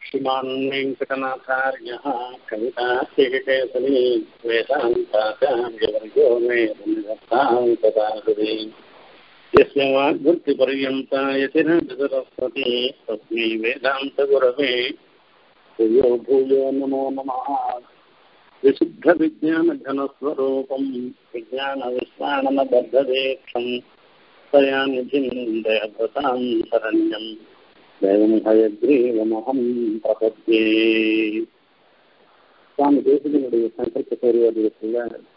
श्रीमान् वेङ्कटनाथार्यः कविताकेसरी वेदान्ताचार्यवर्यो मे निरतां तदा हृदि यस्य वाग्वृत्तिपर्यन्ता यतिरजसरस्वती तस्मै वेदान्तगुरवे भूयो भूयो नमो नमः विशुद्धविज्ञानघनस्वरूपं विज्ञानविश्वाणनबद्धदेक्षम् तया निधिं दयभृतां शरण्यम् தேவம் ஹயக்ரீவமகம் பிரபத்தியே சுவாமி தேசிகனுடைய சங்கல்ப பேருவதற்குள்ள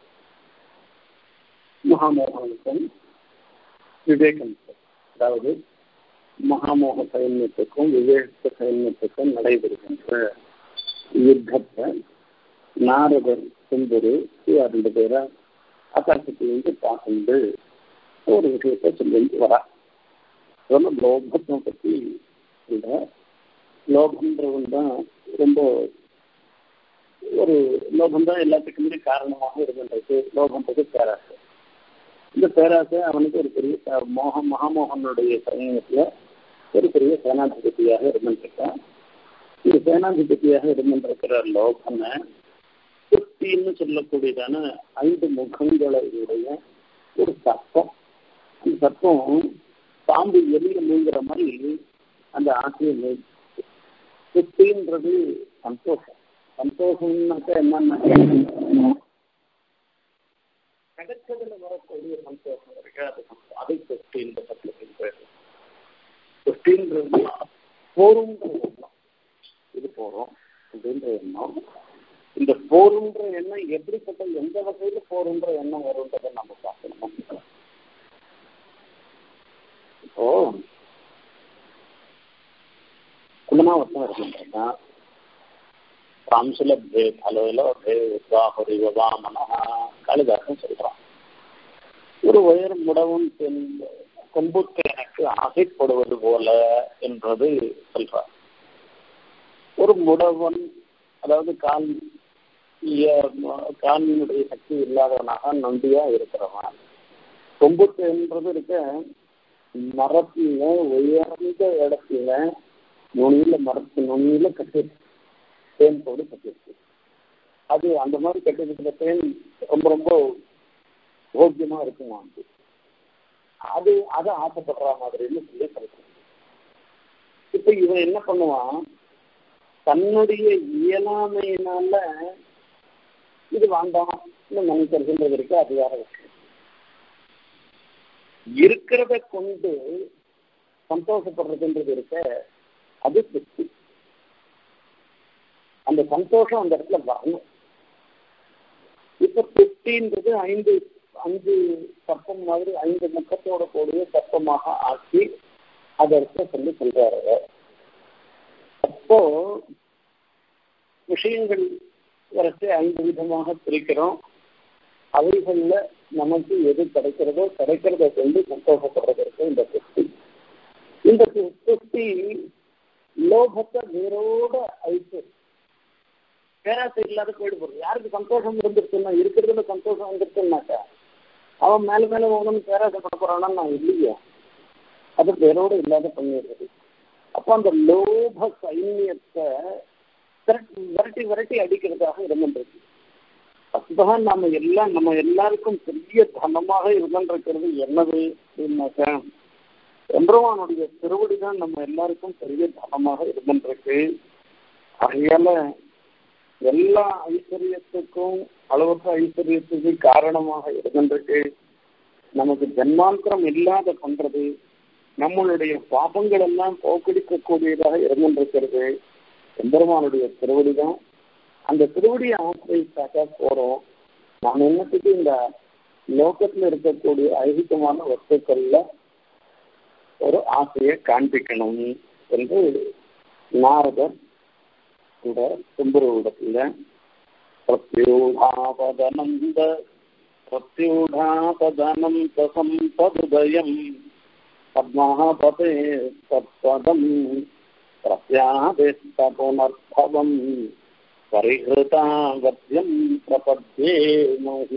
மகாமோகனுக்கும் விவேகம் அதாவது மகாமோக சைன்யத்துக்கும் விவேக சைன்யத்துக்கும் நடைபெறுகின்ற யுத்தத்தை நாரதர் சுந்தரு ரெண்டு பேரை ஆகாசத்திலிருந்து பார்த்து ஒரு விஷயத்தை சொல்லிட்டு வரா அதெல்லாம் லோகத்தை பற்றி இல்லை லோகம்ன்றவன் தான் ரொம்ப ஒரு லோகம் தான் எல்லாத்துக்குமே காரணமாக இருக்கின்றது லோகம்ன்றது பேராசை இந்த பேராசை அவனுக்கு ஒரு பெரிய மோகம் மகாமோகனுடைய சைன்யத்தில் ஒரு பெரிய சேனாதிபதியாக இருந்துருக்கான் இந்த சேனாதிபதியாக இருந்துருக்கிற லோகனை சுத்தின்னு சொல்லக்கூடியதான ஐந்து முகங்களுடைய ஒரு சர்ப்பம் அந்த சர்ப்பம் பாம்பு எளிய மூங்குற மாதிரி அந்த ஆசையை சுத்தின்றது சந்தோஷம் சந்தோஷம்னாக்க என்னன்னா கிடைச்சதுல வரக்கூடிய சந்தோஷம் இருக்கு அது அதை சுத்தின்ற சத்தியத்தின் பேர் சுத்தின்றது போருன்ற எண்ணம் இது போறோம் அப்படின்ற எண்ணம் இந்த போருன்ற எண்ணம் எப்படிப்பட்ட எந்த வகையில போருன்ற எண்ணம் வரும்ன்றதை நம்ம பார்க்கணும் இப்போ குலமாவட்டம் இருக்கின்றன காம்சுலபே பலோலபே உத்வாஹரிவா மனஹா காளிதாசன் சொல்றான் ஒரு உயர் முடவும் கொம்புக்கு எனக்கு ஆசைப்படுவது போல என்றது சொல்றார் ஒரு முடவன் அதாவது கால் காலினுடைய சக்தி இல்லாதவனாக நம்பியா இருக்கிறவன் கொம்புக்கு என்றது இருக்க மரத்துல உயர்ந்த இடத்துல நுனியில மரத்து நுனியில கட்டி தேன் போடு கட்டிருக்கு அது அந்த மாதிரி கட்டிருக்கிற தேன் ரொம்ப ரொம்ப போக்கியமா இருக்குமா அது அது அதை ஆசைப்படுற மாதிரின்னு சொல்லி சொல்றேன் இப்ப இவன் என்ன பண்ணுவான் தன்னுடைய இயலாமையினால இது வேண்டாம் நினைக்கிறதுன்றது இருக்கு அது வேற விஷயம் இருக்கிறத கொண்டு சந்தோஷப்படுறதுன்றது இருக்க அது திருப்தி அந்த சந்தோஷம் அந்த இடத்துல வரணும் இப்ப திருப்தின்றது ஐந்து அஞ்சு சப்பம் மாதிரி ஐந்து முக்கத்தோட கூடிய சப்பமாக ஆக்கி அதை இடத்துல சொல்லி சொல்றாரு அப்போ விஷயங்கள் வரைச்சு ஐந்து விதமாக பிரிக்கிறோம் அவைகள்ல நமக்கு எது கிடைக்கிறதோ கிடைக்கிறத கொண்டு சந்தோஷப்படுறதற்கு இந்த திருப்தி இந்த திருப்தி லோகத்தை வேரோட அழித்து பேராசை இல்லாத போயிட்டு போறது யாருக்கு சந்தோஷம் இருந்துருச்சுன்னா இருக்கிறதுல சந்தோஷம் வந்துருச்சுன்னாக்கா அவன் மேல மேல ஒன்றும் பேராசைப்பட போறான்னா நான் இல்லையா அது பேரோட இல்லாத பண்ணிடுறது அப்போ அந்த லோப சைன்யத்தை விரட்டி விரட்டி அடிக்கிறதாக இருந்துருக்கு அதுதான் நம்ம எல்லாம் நம்ம எல்லாருக்கும் பெரிய தனமாக இருந்திருக்கிறது என்னது அப்படின்னாக்கா எம்பெருமானுடைய திருவடி தான் நம்ம எல்லாருக்கும் பெரிய தனமாக இருந்திருக்கு ஆகையால எல்லா ஐஸ்வர்யத்துக்கும் அளவற்ற ஐஸ்வர்யத்துக்கு காரணமாக இருந்திருக்கு நமக்கு ஜன்மாந்திரம் இல்லாத பண்றது நம்மளுடைய பாபங்கள் எல்லாம் போக்கடிக்கக்கூடியதாக இருந்திருக்கிறது எம்பெருமானுடைய திருவடி தான் அந்த திருவடியை ஆசிரியத்தாக்க போறோம் நாம் என்னத்துக்கு இந்த லோகத்துல இருக்கக்கூடிய ஐதிகமான வஸ்துக்கள்ல ஒரு ஆசையை காண்பிக்கணும் என்று நாரதர் கூட தும்புருவிடத்துல பிரத்யூடாபதனந்த பிரத்யூடாபதனந்த சம்பதுதயம் பத்மாபதே தத்பதம் பிரத்யாதிஷ்டபுனர்பவம் परिहृतावद्यं प्रपद्ये मही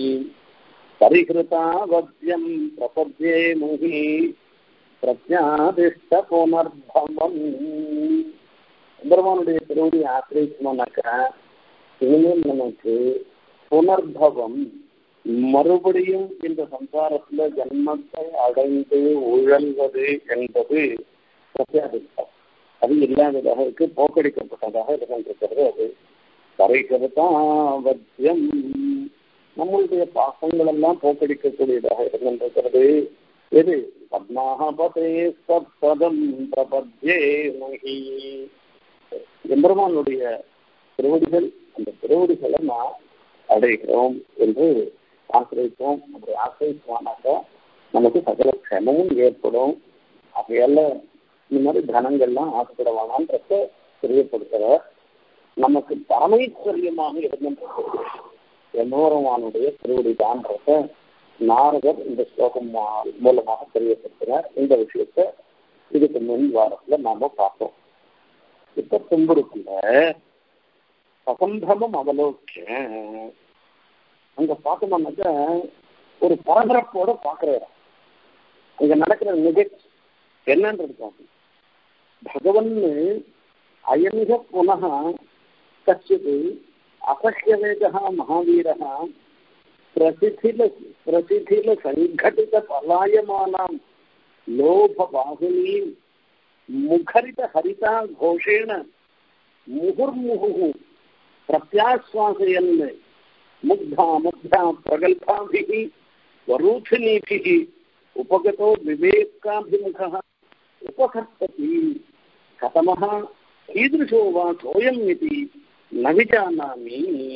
परिहृतावद्यं प्रपद्ये मही பிரத்யாதிஷ்ட புனர்பவம் எம்பெருமானுடைய திருவடியை ஆசிரியச்சோம்னாக்கா இனிமேல் நமக்கு புனர்பவம் மறுபடியும் இந்த சம்சாரத்துல ஜன்மத்தை அடைந்து உழல்வது என்பது பிரத்யாதித்தம் அது இல்லாததாக இருக்கு போக்கடிக்கப்பட்டதாக இருக்கின்றது அது கரைகருதாவத்தியம் நம்மளுடைய பாசங்கள் எல்லாம் போக்கடிக்கக்கூடியதாக இருக்கின்றது எது பத்மாபதே சத்பதம் பிரபத்யே மகி எம்பெருமானுடைய திருவடிகள் அந்த திருவடிகளை நான் அடைகிறோம் என்று ஆசிரியப்போம் அப்படி ஆசிரியப்பானாக்க நமக்கு சகல க்ஷமமும் ஏற்படும் அதையால இந்த மாதிரி தனங்கள்லாம் ஆசைப்பட வேணான்றத தெரியப்படுத்துற நமக்கு பரமைச்சரியமாக இருக்கின்றது எம்மோரமானுடைய திருவடி தான்றத நாரதர் இந்த ஸ்லோகம் மூலமாக தெரியப்படுத்துகிறார் இந்த விஷயத்த இதுக்கு முன் வாரத்துல நாம பார்த்தோம் இப்ப துன்புறுக்குள்ள சசம்பிரமம் அவலோக்கிய அங்க பார்த்தோம்னாக்க ஒரு பரபரப்போட பாக்குறாரு அங்க நடக்கிற நிகழ்ச்சி என்னன்றது பார்க்கணும் பகவன் அயமிக புனக கச்சித் அசஹ்யவேக மகாவீர பிரசிதில பிரசிதில சங்கடித பலாயமானாம் லோப பாகுனீ முகரித ஹரிதா கோஷேண முகுர்முகு பிரத்யாஸ்வாசயன் முக்தா முக்தா பிரகல்பாபிः वरूथिनीभिः उपगतो विवेकाभिमुखः उपकर्तति कथमः कीदृशो वा सोऽयम् इति न विजानामि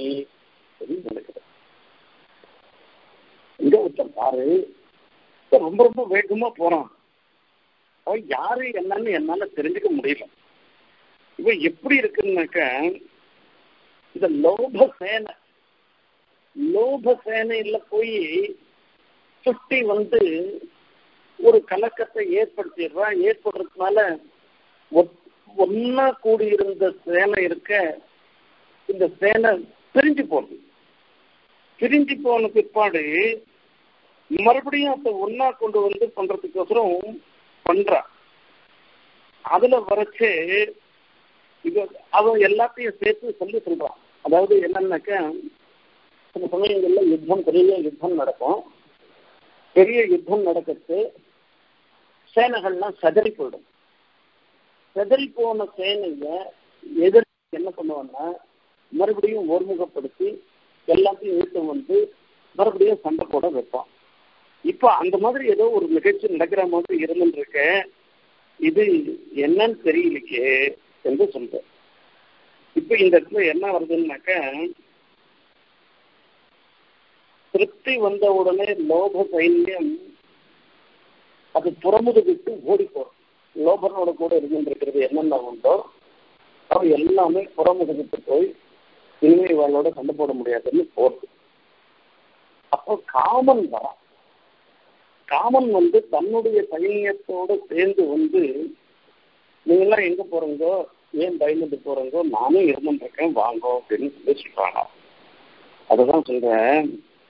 இங்க ஒருத்தன் பாரு ரொம்ப ரொம்ப வேகமா போறான் அவன் யாரு என்னன்னு என்னால தெரிஞ்சுக்க முடியல இவன் எப்படி இருக்குன்னாக்க இந்த லோப சேனை லோப சேனையில போய் சுட்டி வந்து ஒரு கலக்கத்தை ஏற்படுத்திடுறான் ஏற்படுறதுனால ஒன்னா கூடியிருந்த சேனை இருக்க இந்த சேனை பிரிஞ்சு போகுது பிரிஞ்சு போன பிற்பாடு மறுபடியும் அதை ஒன்னா கொண்டு வந்து பண்றதுக்கோசரம் பண்றான் அதுல வரைச்சு இது அவன் எல்லாத்தையும் சேர்த்து சொல்லி சொல்றான் அதாவது என்னன்னாக்க சில சமயங்கள்ல யுத்தம் பெரிய யுத்தம் நடக்கும் பெரிய யுத்தம் நடக்கிறது சேனைகள்லாம் சதறி போயிடும் சதறி போன சேனைய எதிர் என்ன பண்ணுவான்னா மறுபடியும் ஒருமுகப்படுத்தி எல்லாத்தையும் இழுத்து வந்து மறுபடியும் சண்டை போட வைப்பான் இப்போ அந்த மாதிரி ஏதோ ஒரு நிகழ்ச்சி நடக்கிற மாதிரி இருந்துருக்க இது என்னன்னு தெரியலைக்கே என்று சொல்ற இப்ப இந்த இடத்துல என்ன வருதுன்னாக்க திருப்தி வந்த உடனே லோப சைன்யம் அது புறமுதுகிட்டு ஓடி போறோம் லோபனோட கூட இருந்துருக்கிறது என்னென்ன உண்டோ அவன் எல்லாமே புறமுதுகிட்டு போய் இனிமே இவளோட சண்டை போட முடியாதுன்னு போறது அப்போ காமன் வரான் காமன் வந்து தன்னுடைய சைன்யத்தோட சேர்ந்து வந்து நீங்கெல்லாம் எங்க போறீங்கோ ஏன் பயந்துட்டு போறீங்கோ நானும் இருந்துட்டு இருக்கேன் வாங்கோ அப்படின்னு சொல்லி சொல்றாங்க அதுதான் சொல்றேன்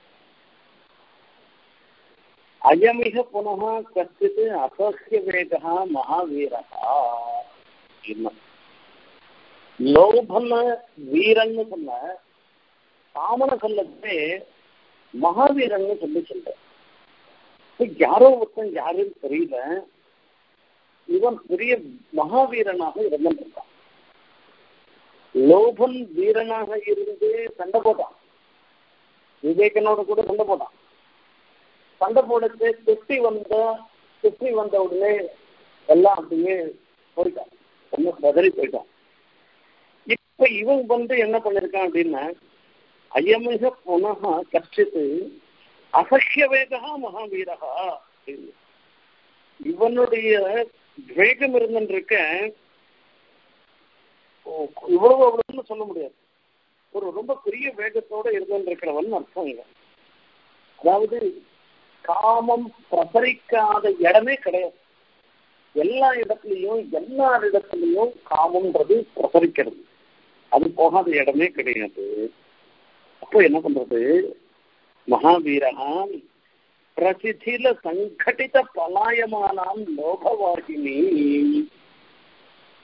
அயமிக புனக கச்சித் அசஸ்ய வேகா மகாவீரகா லோபன வீரன்னு சொன்ன காமன சொல்லத்தே மகாவீரன்னு சொல்லி சொல்ற யாரோ ஒருத்தன் யாருன்னு தெரியல இவன் பெரிய மகாவீரனாக இருந்திருக்கான் லோபன் வீரனாக இருந்து சண்டை போட்டான் விவேகனோட கூட சண்டை போட்டான் சண்டை போடுறது சுற்றி வந்த சுற்றி வந்த உடனே எல்லாம் அப்படியே போயிட்டான் ஒன்னும் பதறி போயிட்டான் இப்ப இவன் வந்து என்ன பண்ணிருக்கான் அப்படின்னா அயமிக புனக கச்சித்து அசஹ்ய வேகா மகாவீரகா இவனுடைய வேகம் இருந்துருக்க இவ்வளவு அவ்வளவுன்னு சொல்ல முடியாது ஒரு ரொம்ப பெரிய வேகத்தோட இருந்துருக்கிறவன் அர்த்தம் இல்லை அதாவது காமம் பிரசரிக்காத இடமே கிடையாது எல்லா இடத்துலையும் எல்லா இடத்துலையும் காமம்ன்றது பிரசரிக்கிறது அது போகாத இடமே கிடையாது அப்போ என்ன பண்றது மகாவீரகா பிரசிதில சங்கடித பலாயமானாம் லோகவாகினி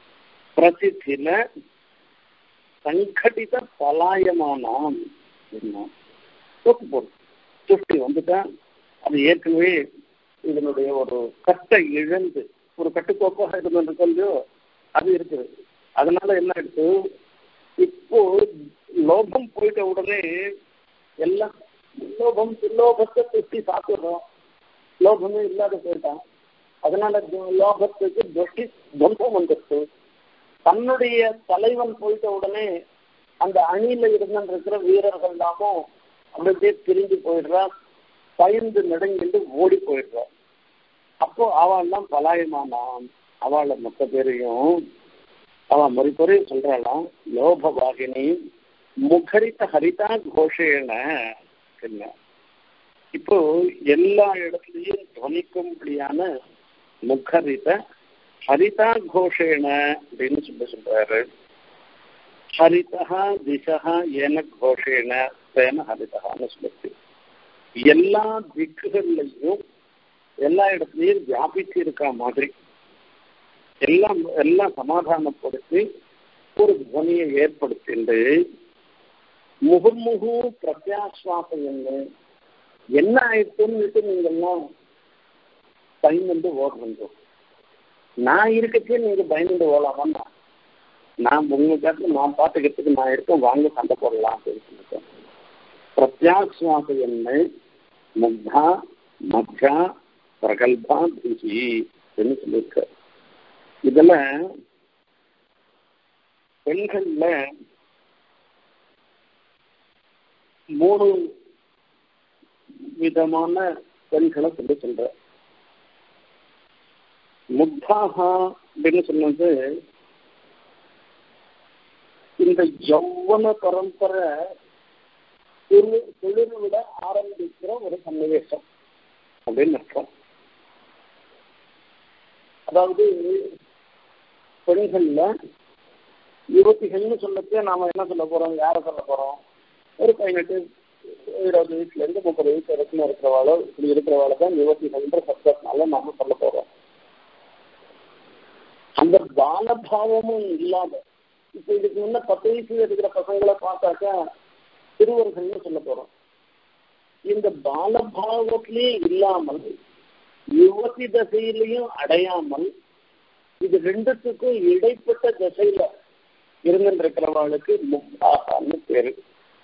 பிரசித்தில சங்கடித பலாயமானாம் என்ன தூக்கு போடும் துஷ்டி வந்துட்டா அது ஏற்கனவே இதனுடைய ஒரு கட்டை இழந்து ஒரு கட்டுக்கோப்பாக இருந்த கொஞ்சம் அது இருக்குது அதனால என்ன ஆயிடுச்சு இப்போ லோகம் போயிட்ட உடனே எல்லாம் லோகம் லோகத்தை துஷ்டி சாப்பிடுறோம் லோகமே இல்லாத போயிட்டான் அதனால லோகத்துக்கு துஷ்டி துவம்சம் வந்துருச்சு தன்னுடைய தலைவன் போயிட்ட உடனே அந்த அணியில இருந்திருக்கிற வீரர்கள் எல்லாமும் அப்படியே பிரிஞ்சு போயிடுறா பயந்து நடுங்கிட்டு ஓடி போயிடுறா அப்போ அவள்லாம் பலாயமானான் அவளை மொத்த பேரையும் அவன் மறுபுறை சொல்றாளாம் லோபவாகினி முகரித்த ஹரிதா கோஷேன என்ன இப்போ எல்லா இடத்துலயும் துவனிக்கும்படியான முகரித ஹரிதா கோஷேன அப்படின்னு சொல்லி சொல்றாரு ஹரிதா திசா ஏன கோஷேன தேன ஹரிதகான்னு சொல்லுது எல்லா திக்குகள்லையும் எல்லா இடத்துலையும் வியாபிச்சு இருக்க மாதிரி எல்லாம் எல்லாம் சமாதானப்படுத்தி ஒரு துவனியை ஏற்படுத்திண்டு முகுமுகு பிரத்யாஸ்வாசம் என்ன என்ன ஆயிடுச்சுன்னு நீங்கெல்லாம் பயந்து ஓடுறீங்க நான் இருக்கச்சே நீங்க பயந்து ஓடலாமா நான் உங்க காட்டு நான் பார்த்துக்கிறதுக்கு நான் இருக்கேன் வாங்க சண்டை போடலாம் அப்படின்னு சொல்லிட்டேன் பிரத்யாஸ்வாச எண்ணெய் முக்தா மக்ஷா பிரகல்பா பிசி அப்படின்னு சொல்லியிருக்க இதுல பெண்கள்ல மூணு விதமான பெண்களை சொல்லி சொல்ற முக்தாக அப்படின்னு சொன்னது இந்த யௌவன பரம்பரை தொழில் விட ஆரம்பிக்கிற ஒரு சன்னிவேசம் அப்படின்னு அர்த்தம் அதாவது பெண்கள்ல யுவதிகள்னு சொல்லச்சே நாம என்ன சொல்ல போறோம் யார சொல்ல போறோம் ஒரு பதினெட்டு இருபது வயசுல இருந்து முப்பது வயசு வரைக்கும் இருக்கிறவாளோ இப்படி இருக்கிறவாளோ தான் யுவதிகள்ன்ற சப்தத்தினால நாம சொல்ல போறோம் அந்த பாலபாவமும் இல்லாத இப்ப இதுக்கு முன்ன பத்து வயசுல இருக்கிற பசங்களை பார்த்தாக்கா சிறுவர்கள்னு சொல்ல போறோம் இந்த பாலபாவத்திலே இல்லாமல் யுவதி தசையிலையும் அடையாமல் இது ரெண்டுத்துக்கும் இடைப்பட்ட தசையில இருந்திருக்கிறவர்களுக்கு முக்தாகான்னு பேரு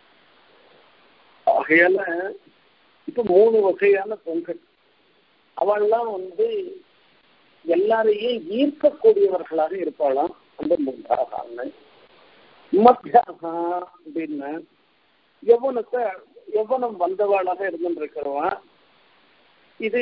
ஆகையால இப்ப மூணு வகையான பெண்கள் அவள்லாம் வந்து எல்லாரையும் ஈர்க்கக்கூடியவர்களாக இருப்பாளாம் அந்த முக்தாகான்னு மத்தியாகா அப்படின்னு எவ்வளத்தை எவ்வளம் வந்தவாளாக இருந்திருக்கிறவன் இது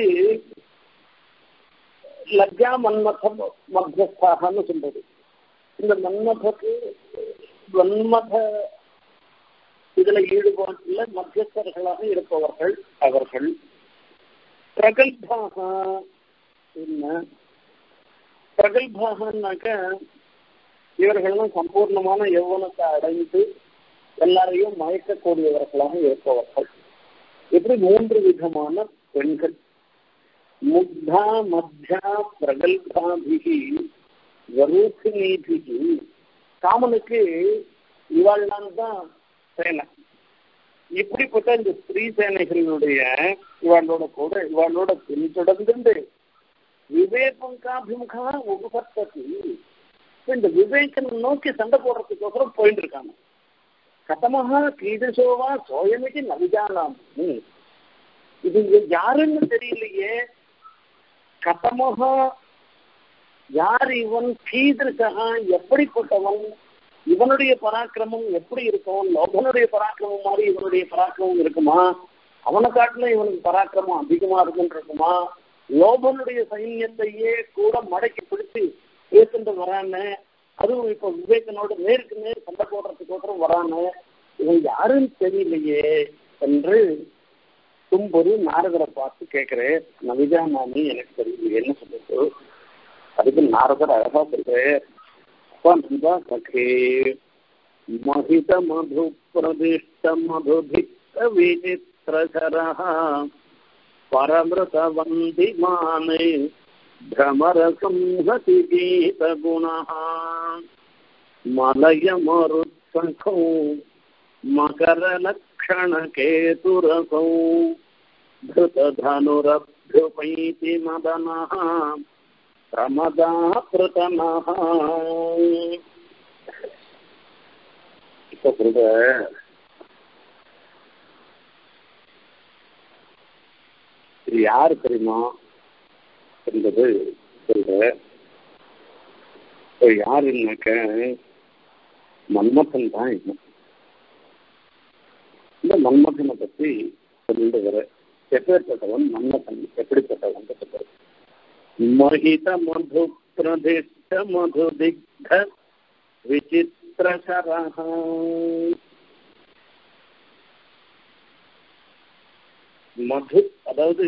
லஜ்ஜா மன்மத மத்தியஸ்தாகன்னு சொல்றது இந்த மன்மதக்கு மன்மத இதுல ஈடுபாட்டுல மத்தியஸ்தர்களாக இருப்பவர்கள் அவர்கள் பிரகல்பாக என்ன பிரகல்பாகனாக்க இவர்கள்லாம் சம்பூர்ணமான யௌவனத்தை அடைந்து எல்லாரையும் மயக்கக்கூடியவர்களாக இருப்பவர்கள் இப்படி மூன்று விதமான பெண்கள் முக்தா மத்தியா பிரகல்பாபிகி வரூபினிபிகி காமனுக்கு இவாள்லாம் தான் சேனை இப்படிப்பட்ட இந்த ஸ்திரீ சேனைகளினுடைய இவாளோட கூட இவாளோட பின்தொடர்ந்து விவேகங்காபிமுகா உபசத்ததி இந்த விவேகம் நோக்கி சண்டை போடுறதுக்கோசரம் போயிட்டு இருக்காங்க கதமாக கீதசோவா சோயமிக்கு நவிஜானாம் இது யாருன்னு தெரியலையே கதமாக யார் இவன் கீதசகா எப்படிப்பட்டவன் இவனுடைய பராக்கிரமம் எப்படி இருக்கும் லோகனுடைய பராக்கிரமம் மாதிரி இவனுடைய பராக்கிரமம் இருக்குமா அவனை காட்டிலும் இவனுக்கு பராக்கிரமம் அதிகமா இருக்குன்னு இருக்குமா லோபனுடைய சைன்யத்தையே கூட மடக்கி பிடிச்சு ஏத்துட்டு வரான்னு அதுவும் இப்ப விவேகனோட நேருக்கு நேர் சண்டை போடுறதுக்கோசரம் வரான்னு இவன் யாருன்னு தெரியலையே என்று தும்பொரு நாரதரை பார்த்து கேட்கிறேன் நவிஜா மாமி எனக்கு தெரியலையேன்னு சொல்லிட்டு அதுக்கு நாரதர் அழகா சொல்றேன் நந்தா சகே மகித மது பிரதிஷ்ட மதுபித்த விசித்திரகரः பரமிருத வந்திமானே भ्रमरसंहति गीतगुणः मलयमरुत्सखौ मकरलक्षणकेतुरसौ धृतधनुरभ्युपैति मदनः प्रमदापृतनः இப்போ சொல்ற இது யாரு தெரியுமா என்பது சொல்ற இப்போ யாருன்னாக்க மன்மதன் தான் இன்னும் இந்த மன்மதனை பத்தி சொல்லிட்டு வர எப்பேற்பட்டவன் மன்மதன் எப்படிப்பட்டவன் சொல்றது மகித மது பிரதிஷ்ட மது திக்த விசித்திரசரஹ மது அதாவது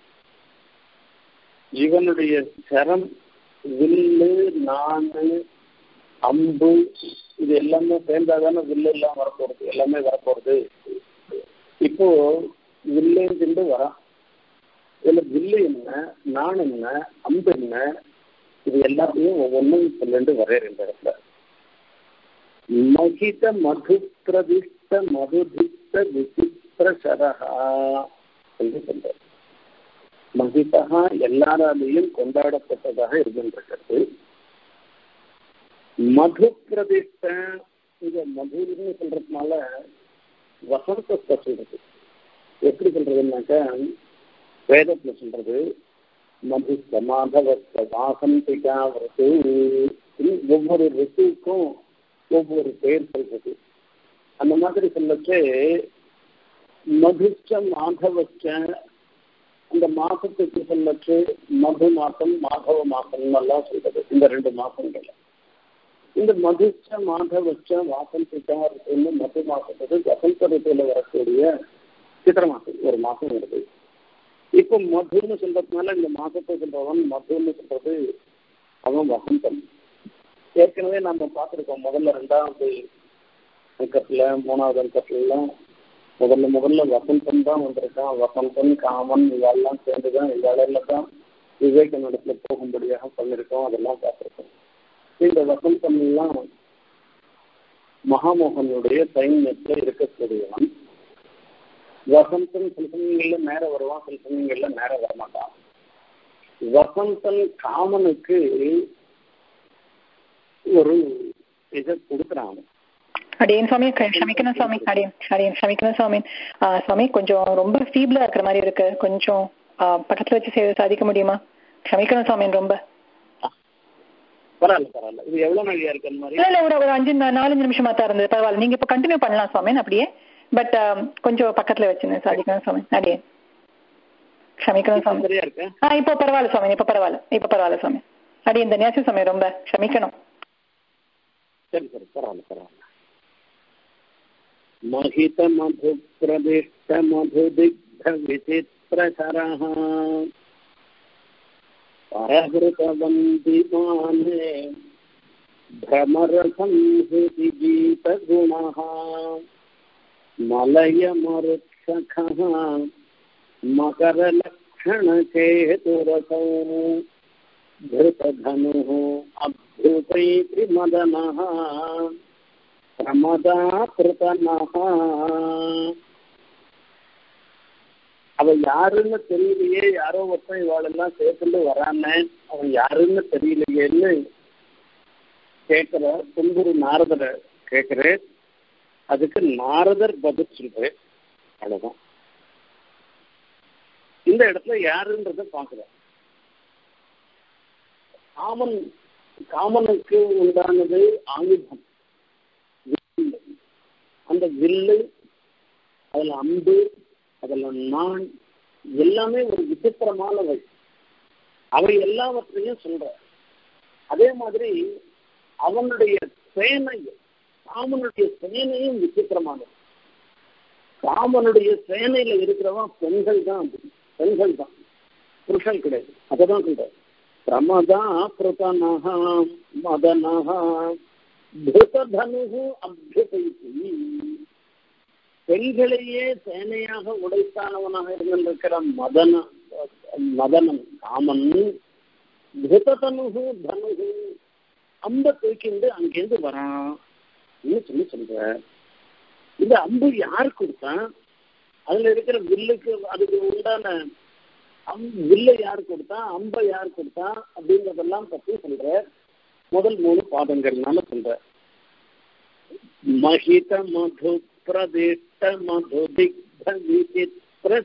இவனுடைய சரம் வில்லு நாணு அம்பு இது எல்லாமே சேர்ந்தாதானே வில்லு எல்லாம் வரப்போறது எல்லாமே வரப்போறது இப்போ வில்லையும் திண்டு வரான் இதுல வில்லு என்ன நான் என்ன அம்பு என்ன இது எல்லாத்தையும் ஒவ்வொன்றும் சொல்லிட்டு வரையற இந்த இடத்துல மகித மது பிரதிஷ்ட மதுதித்த விசித்திர சரஹா என்று சொல்றார் மகிதா எல்லாராலையும் கொண்டாடப்பட்டதாக இருக்கின்றது மது பிரதிஷ்ட இந்த மதுன்னு சொல்றதுனால வசந்தத்தை சொல்றது எப்படி சொல்றதுன்னாக்கா வேதத்துல சொல்றது மது சமாதவஸ்த வாசந்திகா வருது ஒவ்வொரு ரித்துக்கும் ஒவ்வொரு பெயர் சொல்றது அந்த மாதிரி சொல்லச்சு மதுஷ்ட மாதவச்ச அந்த மாசத்துக்கு சொல்லச்சு மது மாசம் மாதவ மாசம் எல்லாம் சொல்றது இந்த ரெண்டு மாசங்கள் இந்த மதுஷ்ட மாதவச்ச வாசந்திகா ரித்துன்னு மது மாசத்துக்கு வசந்த ரித்துல வரக்கூடிய சித்திர மாசம் ஒரு மாசம் வருது இப்போ மதுன்னு சொல்றதுனால இந்த மாசத்தை சொல்றவன் மதுன்னு சொல்றது அவன் வசந்தம் ஏற்கனவே நம்ம பார்த்துருக்கோம் முதல்ல ரெண்டாவது அங்கத்துல மூணாவது அங்கத்துலாம் முதல்ல முதல்ல வசந்தம் தான் வந்திருக்கான் வசந்தம் காமன் இதெல்லாம் சேர்ந்துதான் இவாளையில தான் விவேகனிடத்துல போகும்படியாக பண்ணிருக்கோம் அதெல்லாம் பார்த்துருக்கோம் இந்த வசந்தம் எல்லாம் மகாமோகனுடைய சைன்யத்துல இருக்கக்கூடியவன் வசந்தன் சில சமயங்கள்ல நேரம் வருவான் சில சமயங்கள்ல நேரம் வரமாட்டான் வசந்தன் காமனுக்கு ஒரு இதை கொடுக்குறான் அடியன் சுவாமி க்ஷமிக்கணும் சுவாமி அடியன் அடியன் க்ஷமிக்கணும் சுவாமி சுவாமி கொஞ்சம் ரொம்ப ஃபீபிளா இருக்கிற மாதிரி இருக்கு கொஞ்சம் பக்கத்துல வச்சு சேவை சாதிக்க முடியுமா க்ஷமிக்கணும் சுவாமி ரொம்ப பரவாயில்ல பரவாயில்ல இது எவ்வளவு நாளியா இருக்கு அந்த மாதிரி இல்ல இல்ல ஒரு ஒரு அஞ்சு நாலஞ்சு நிமிஷமா தான் இருந்தது பரவாயில்ல நீங்க இப்ப கண்டினியூ பண்ணலாம் சுவாமி அப்படியே பட் கொஞ்சம் பக்கத்துல வச்சு சாதிக்கணும் சுவாமி அடியே க்ஷமிக்கணும் சுவாமி சரியா இருக்கு ஆ இப்போ பரவாயில்ல சுவாமி இப்ப பரவாயில்ல இப்ப பரவாயில்ல சுவாமி அடியே இந்த நேச சுவாமி ரொம்ப க்ஷமிக்கணும் சரி சரி பரவாயில்ல பரவாயில்ல महित मधु प्रदिष्ट मधु दिग्ध विचित्र शरः परहृतवन्दिमाने भ्रमरसंहृति गीतगुणः मलयमरुत्सखः मकरलक्षणचेतुरसौ धृतधनुः अभ्युपैति मदनः பிரமதா பிரதனஹா அவன் யாருன்னு தெரியலையே யாரோ ஒருத்தன் இவாளெல்லாம் சேர்த்துட்டு வரானே அவன் யாருன்னு தெரியலையேன்னு கேட்கிற துன்புரு நாரதரை கேட்கிறேன் அதுக்கு நாரதர் பதில் சொல்றேன் அவ்வளவுதான் இந்த இடத்துல யாருன்றத பாக்குறேன் காமன் காமனுக்கு உண்டானது ஆயுதம் அந்த வில்லு அதுல அம்பு அதுல நான் எல்லாமே ஒரு விசித்திரமானவை அவை எல்லாவற்றையும் சொல்ற அதே மாதிரி அவனுடைய சேனை ராமனுடைய சேனையும் விசித்திரமானது ராமனுடைய சேனையில இருக்கிறவன் பெண்கள் தான் பெண்கள் தான் புருஷன் கிடையாது அததான் சொல்றாரு பிரமதா பிரதனஹா மதனஹா திருதனு அபியுபைத்தி பெண்களையே சேனையாக உடைத்தானவனாக இருந்திருக்கிற மதன மதனன் காமன் திருதனு தனுகு அம்பை தூக்கிண்டு அங்கேருந்து வரான் சொல்லி சொல்ற இந்த அம்பு யார் கொடுத்தா அதுல இருக்கிற வில்லுக்கு அதுக்கு உண்டான அம் வில்லை யார் கொடுத்தா அம்பை யார் கொடுத்தா அப்படிங்கறதெல்லாம் பத்தி சொல்ற முதல் மூணு பாதங்கள்னால சொல்ற மகித மது பிரதிஷ்ட மது திக்த விசித்திர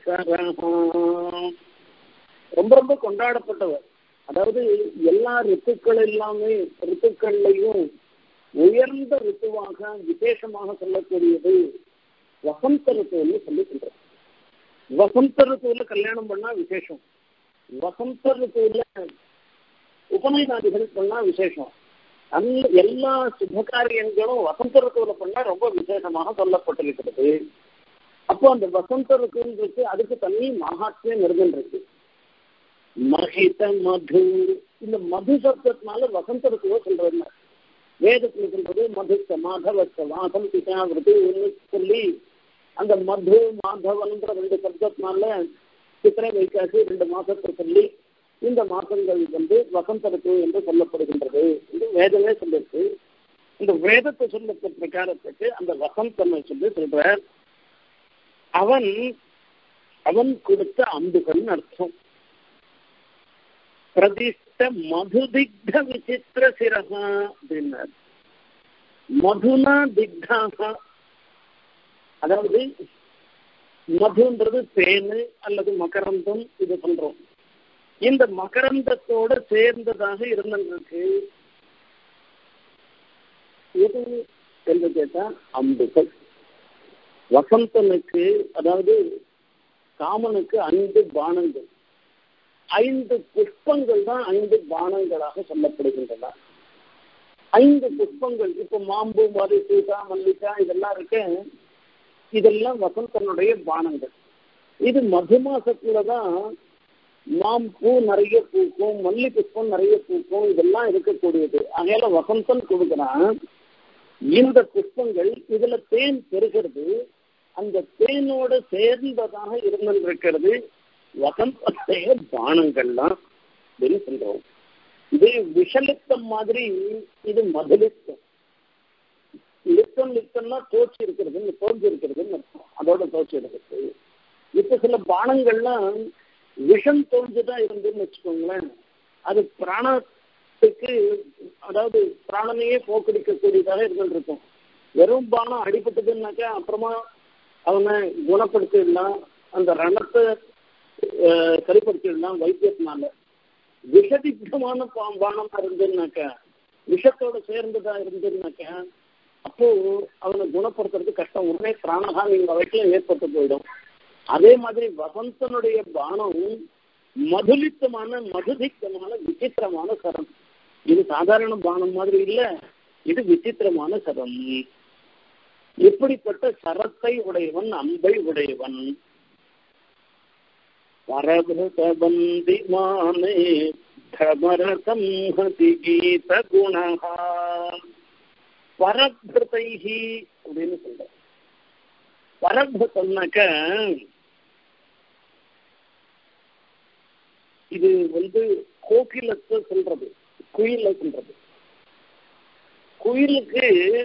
ரொம்ப ரொம்ப கொண்டாடப்பட்டவர் அதாவது எல்லா ரித்துக்கள் எல்லாமே ரித்துக்கள்லையும் உயர்ந்த ரித்துவாக விசேஷமாக சொல்லக்கூடியது வசந்த ரித்துன்னு சொல்லி சொல்றோம் வசந்த ரித்துவில கல்யாணம் பண்ணா விசேஷம் வசந்த ரித்துவில உபநயனாதிகள் பண்ணா விசேஷம் அந்த எல்லா சுபகாரியங்களும் வசந்த ரித்துவில பண்ணா ரொம்ப விசேஷமாக சொல்லப்பட்டிருக்கிறது அப்போ அந்த வசந்த ரித்துன்றது அதுக்கு தனி மகாத்மியம் இருந்துருக்கு மகித மது இந்த மது சப்தத்தினால வசந்த ரித்துவ சொல்றது வேதத்தில் சொல்றது மதுக்க மாதவக்க வாசம் பிதா விருதுன்னு சொல்லி அந்த மது மாதவன்ற ரெண்டு சப்தத்தினால சித்திரை வைக்காசி ரெண்டு மாசத்தை சொல்லி இந்த மாசங்கள் வந்து வசந்த ரித்து என்று சொல்லப்படுகின்றது என்று வேதமே சொல்லிருக்கு இந்த வேதத்தை சொல்ல பிரகாரத்துக்கு அந்த வசந்தம் சொல்லி சொல்ற அவன் அவன் கொடுத்த அம்புகள் அர்த்தம் பிரதிஷ்ட மதுதிக்த விசித்திர சிரகா அப்படின்னார் மதுனா திக்தாக அதாவது மதுன்றது தேனு அல்லது மகரந்தம் இது பண்றோம் இந்த மகரந்தத்தோட சேர்ந்ததாக இருந்திருக்கு எது என்று கேட்டா அம்புகள் வசந்தனுக்கு அதாவது காமனுக்கு ஐந்து பானங்கள் ஐந்து புஷ்பங்கள் தான் ஐந்து பானங்களாக சொல்லப்படுகின்றன ஐந்து புஷ்பங்கள் இப்ப மாம்பு மது சீதா மல்லிகா இதெல்லாம் இருக்கு இதெல்லாம் வசந்தனுடைய பானங்கள் இது மது மாசத்துலதான் மாம்பூ நிறைய பூக்கும் மல்லி புஷ்பம் நிறைய பூக்கும் இதெல்லாம் இருக்கக்கூடியது அதனால வசந்தன் கொடுக்கிறான் இந்த புஷ்பங்கள் இதுல தேன் பெறுகிறது அந்த தேனோட சேர்ந்ததாக இருந்திருக்கிறது வசந்தத்தைய பானங்கள்லாம் அப்படின்னு சொல்றோம் இது விஷலித்தம் மாதிரி இது மதுலித்தம் லித்தம் லித்தம்னா தோச்சி இருக்கிறது தோஞ்சி இருக்கிறதுன்னு அர்த்தம் அதோட தோச்சி இருக்கிறது இப்ப சில பானங்கள்லாம் விஷம் தோஞ்சுதான் இருந்துன்னு வச்சுக்கோங்களேன் அது பிராணத்துக்கு அதாவது பிராணனையே போக்கடிக்கக்கூடியதாக இருந்துருக்கும் வெறும் பானம் அடிபட்டதுன்னாக்கா அப்புறமா அவனை குணப்படுத்திடலாம் அந்த ரணத்தை சரிப்படுத்திடலாம் வைத்தியத்தினால விஷதிக்தமான பானமா இருந்ததுனாக்கா விஷத்தோட சேர்ந்ததா இருந்ததுனாக்கா அப்போ அவனை குணப்படுத்துறது கஷ்டம் உடனே பிராணஹானி வகையில ஏற்பட்டு போயிடும் அதே மாதிரி வசந்தனுடைய பானம் மதுலித்தமான மதுதிக்தமான விசித்திரமான சரம் இது சாதாரண பானம் மாதிரி இல்ல இது விசித்திரமான சரம் எப்படிப்பட்ட சரத்தை உடையவன் அம்பை உடையவன் பரபந்தமானே தமர சம்ஹதி கீத குணஹா பரபிருதைஹி அப்படின்னு சொல்ற பரபிருத்தம்னாக்க இது வந்து கோகிலத்தை சொல்றது குயில சொல்றது குயிலுக்கு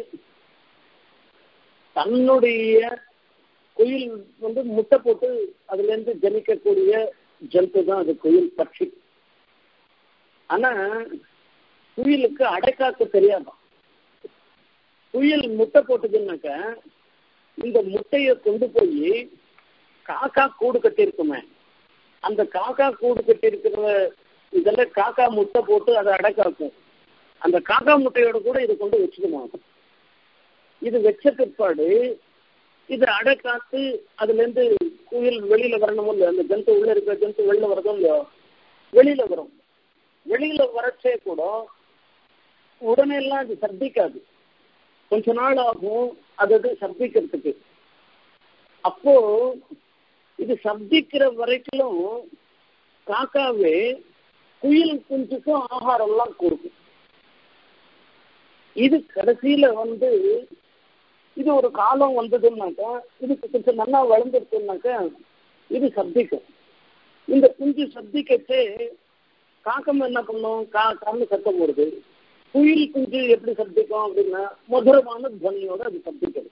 தன்னுடைய குயில் வந்து முட்டை போட்டு அதுல இருந்து ஜனிக்கக்கூடிய ஜந்து தான் அது குயில் பட்சி ஆனா குயிலுக்கு அடைக்காக்க தெரியாதான் குயில் முட்டை போட்டதுன்னாக்க இந்த முட்டைய கொண்டு போய் காக்கா கூடு கட்டியிருக்குமே அந்த காக்கா கூடு கட்டி இருக்கிற இதெல்லாம் காக்கா முட்டை போட்டு அதை அடைக்காக்கும் அந்த காக்கா முட்டையோட கூட இதை கொண்டு வச்சுக்குமா இது வச்ச பிற்பாடு இது அடைக்காத்து அதுல இருந்து குயில் வெளியில வரணும் இல்லையோ அந்த ஜந்து உள்ள இருக்கிற ஜந்து வெளியில வரதும் இல்லையோ வெளியில வரும் வெளியில வரச்சே கூட உடனே எல்லாம் அது சர்திக்காது கொஞ்ச நாள் ஆகும் அது சர்திக்கிறதுக்கு அப்போ இது சப்திக்கிற வரைக்கும் காக்காவே குயில் குஞ்சுக்கும் ஆகாரம் எல்லாம் கொடுக்கும் இது கடைசியில வந்து இது ஒரு காலம் வந்ததுன்னாக்கா இதுக்கு கொஞ்சம் நல்லா வளர்ந்துருச்சுனாக்கா இது சப்திக்கும் இந்த குஞ்சு சப்திக்கச்சே காக்கம் என்ன பண்ணும் கா கான்னு சத்தம் போடுது குயில் குஞ்சு எப்படி சப்திக்கும் அப்படின்னா மதுரமான துவனியோட அது சப்திக்கிறது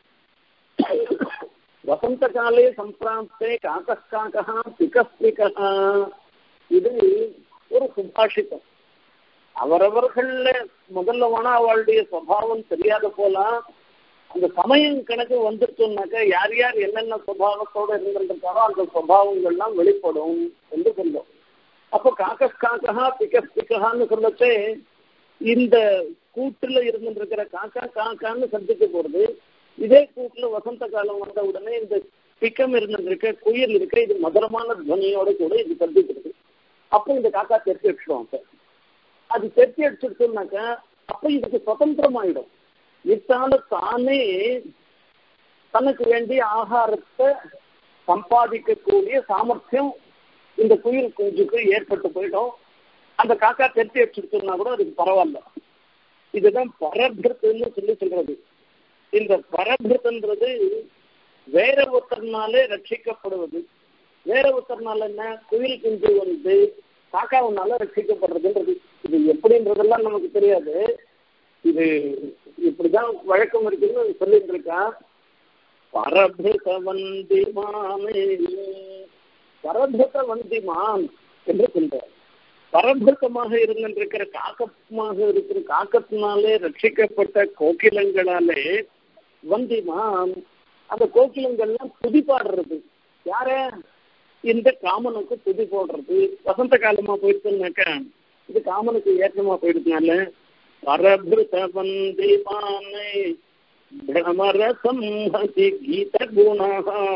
வசந்த காலே சம்பிராப்தே காக்கா பிகஸ்பிகா இது ஒரு சுபாஷிதம் அவரவர்கள்ல முதல்ல வேணா அவளுடைய சுவாவம் தெரியாத போலாம் அந்த சமயம் கணக்கு வந்துருச்சுனாக்க யார் யார் என்னென்ன சுபாவத்தோட இருந்திருக்காரோ அந்த சுபாவங்கள்லாம் வெளிப்படும் என்று சொல்லும் அப்போ காக்கஸ் காக்கா பிகஸ் பிகஹான்னு சொல்லச்சே இந்த கூட்டுல இருந்துருக்கிற காக்கா காக்கான்னு சந்திக்க போறது இதே கூட்டுல வசந்த காலம் வந்த உடனே இந்த பிக்கம் இருந்திருக்க குயில் இருக்க இது மதுரமான துவனியோட கூட இது சந்திக்கிறது அப்போ இந்த காக்கா தெற்கு அடிச்சிடுவாங்க அது தெற்கு அடிச்சிடுச்சுனாக்க அப்போ இதுக்கு சுதந்திரமாயிடும் இத்தால தானே தனக்கு வேண்டிய ஆகாரத்தை சம்பாதிக்கக்கூடிய சாமர்த்தியம் இந்த குயில் குஞ்சுக்கு ஏற்பட்டு போயிடும் அந்த காக்கா தெற்கு அடிச்சிடுச்சுன்னா கூட அதுக்கு பரவாயில்ல இதுதான் பரபிருத்துன்னு சொல்லி சொல்றது இந்த பரபிருத்துன்றது வேற ஒருத்தர்னாலே ரட்சிக்கப்படுவது வேற ஒருத்தர்னால என்ன குயில் குஞ்சு வந்து காக்காவுனால ரட்சிக்கப்படுறதுன்றது இது எப்படின்றதெல்லாம் நமக்கு தெரியாது இது இப்படிதான் வழக்கம் இருக்குன்னு சொல்லிட்டு இருக்கா பரபிருத வந்திமானே பரபிருத வந்திமான் என்று சொல்றார் பரபிருத்தமாக இருந்திருக்கிற காக்கமாக இருக்கிற காக்கத்தினாலே ரட்சிக்கப்பட்ட கோகிலங்களாலே வந்திமான் அந்த கோகிலங்கள்லாம் துதி பாடுறது யார இந்த காமனுக்கு துதி போடுறது வசந்த காலமா போயிடுச்சுனாக்கா இது காமனுக்கு ஏற்றமா போயிடுதுனால பரபிருத வந்திமானே பிரமர சம்ஹதி கீத குணா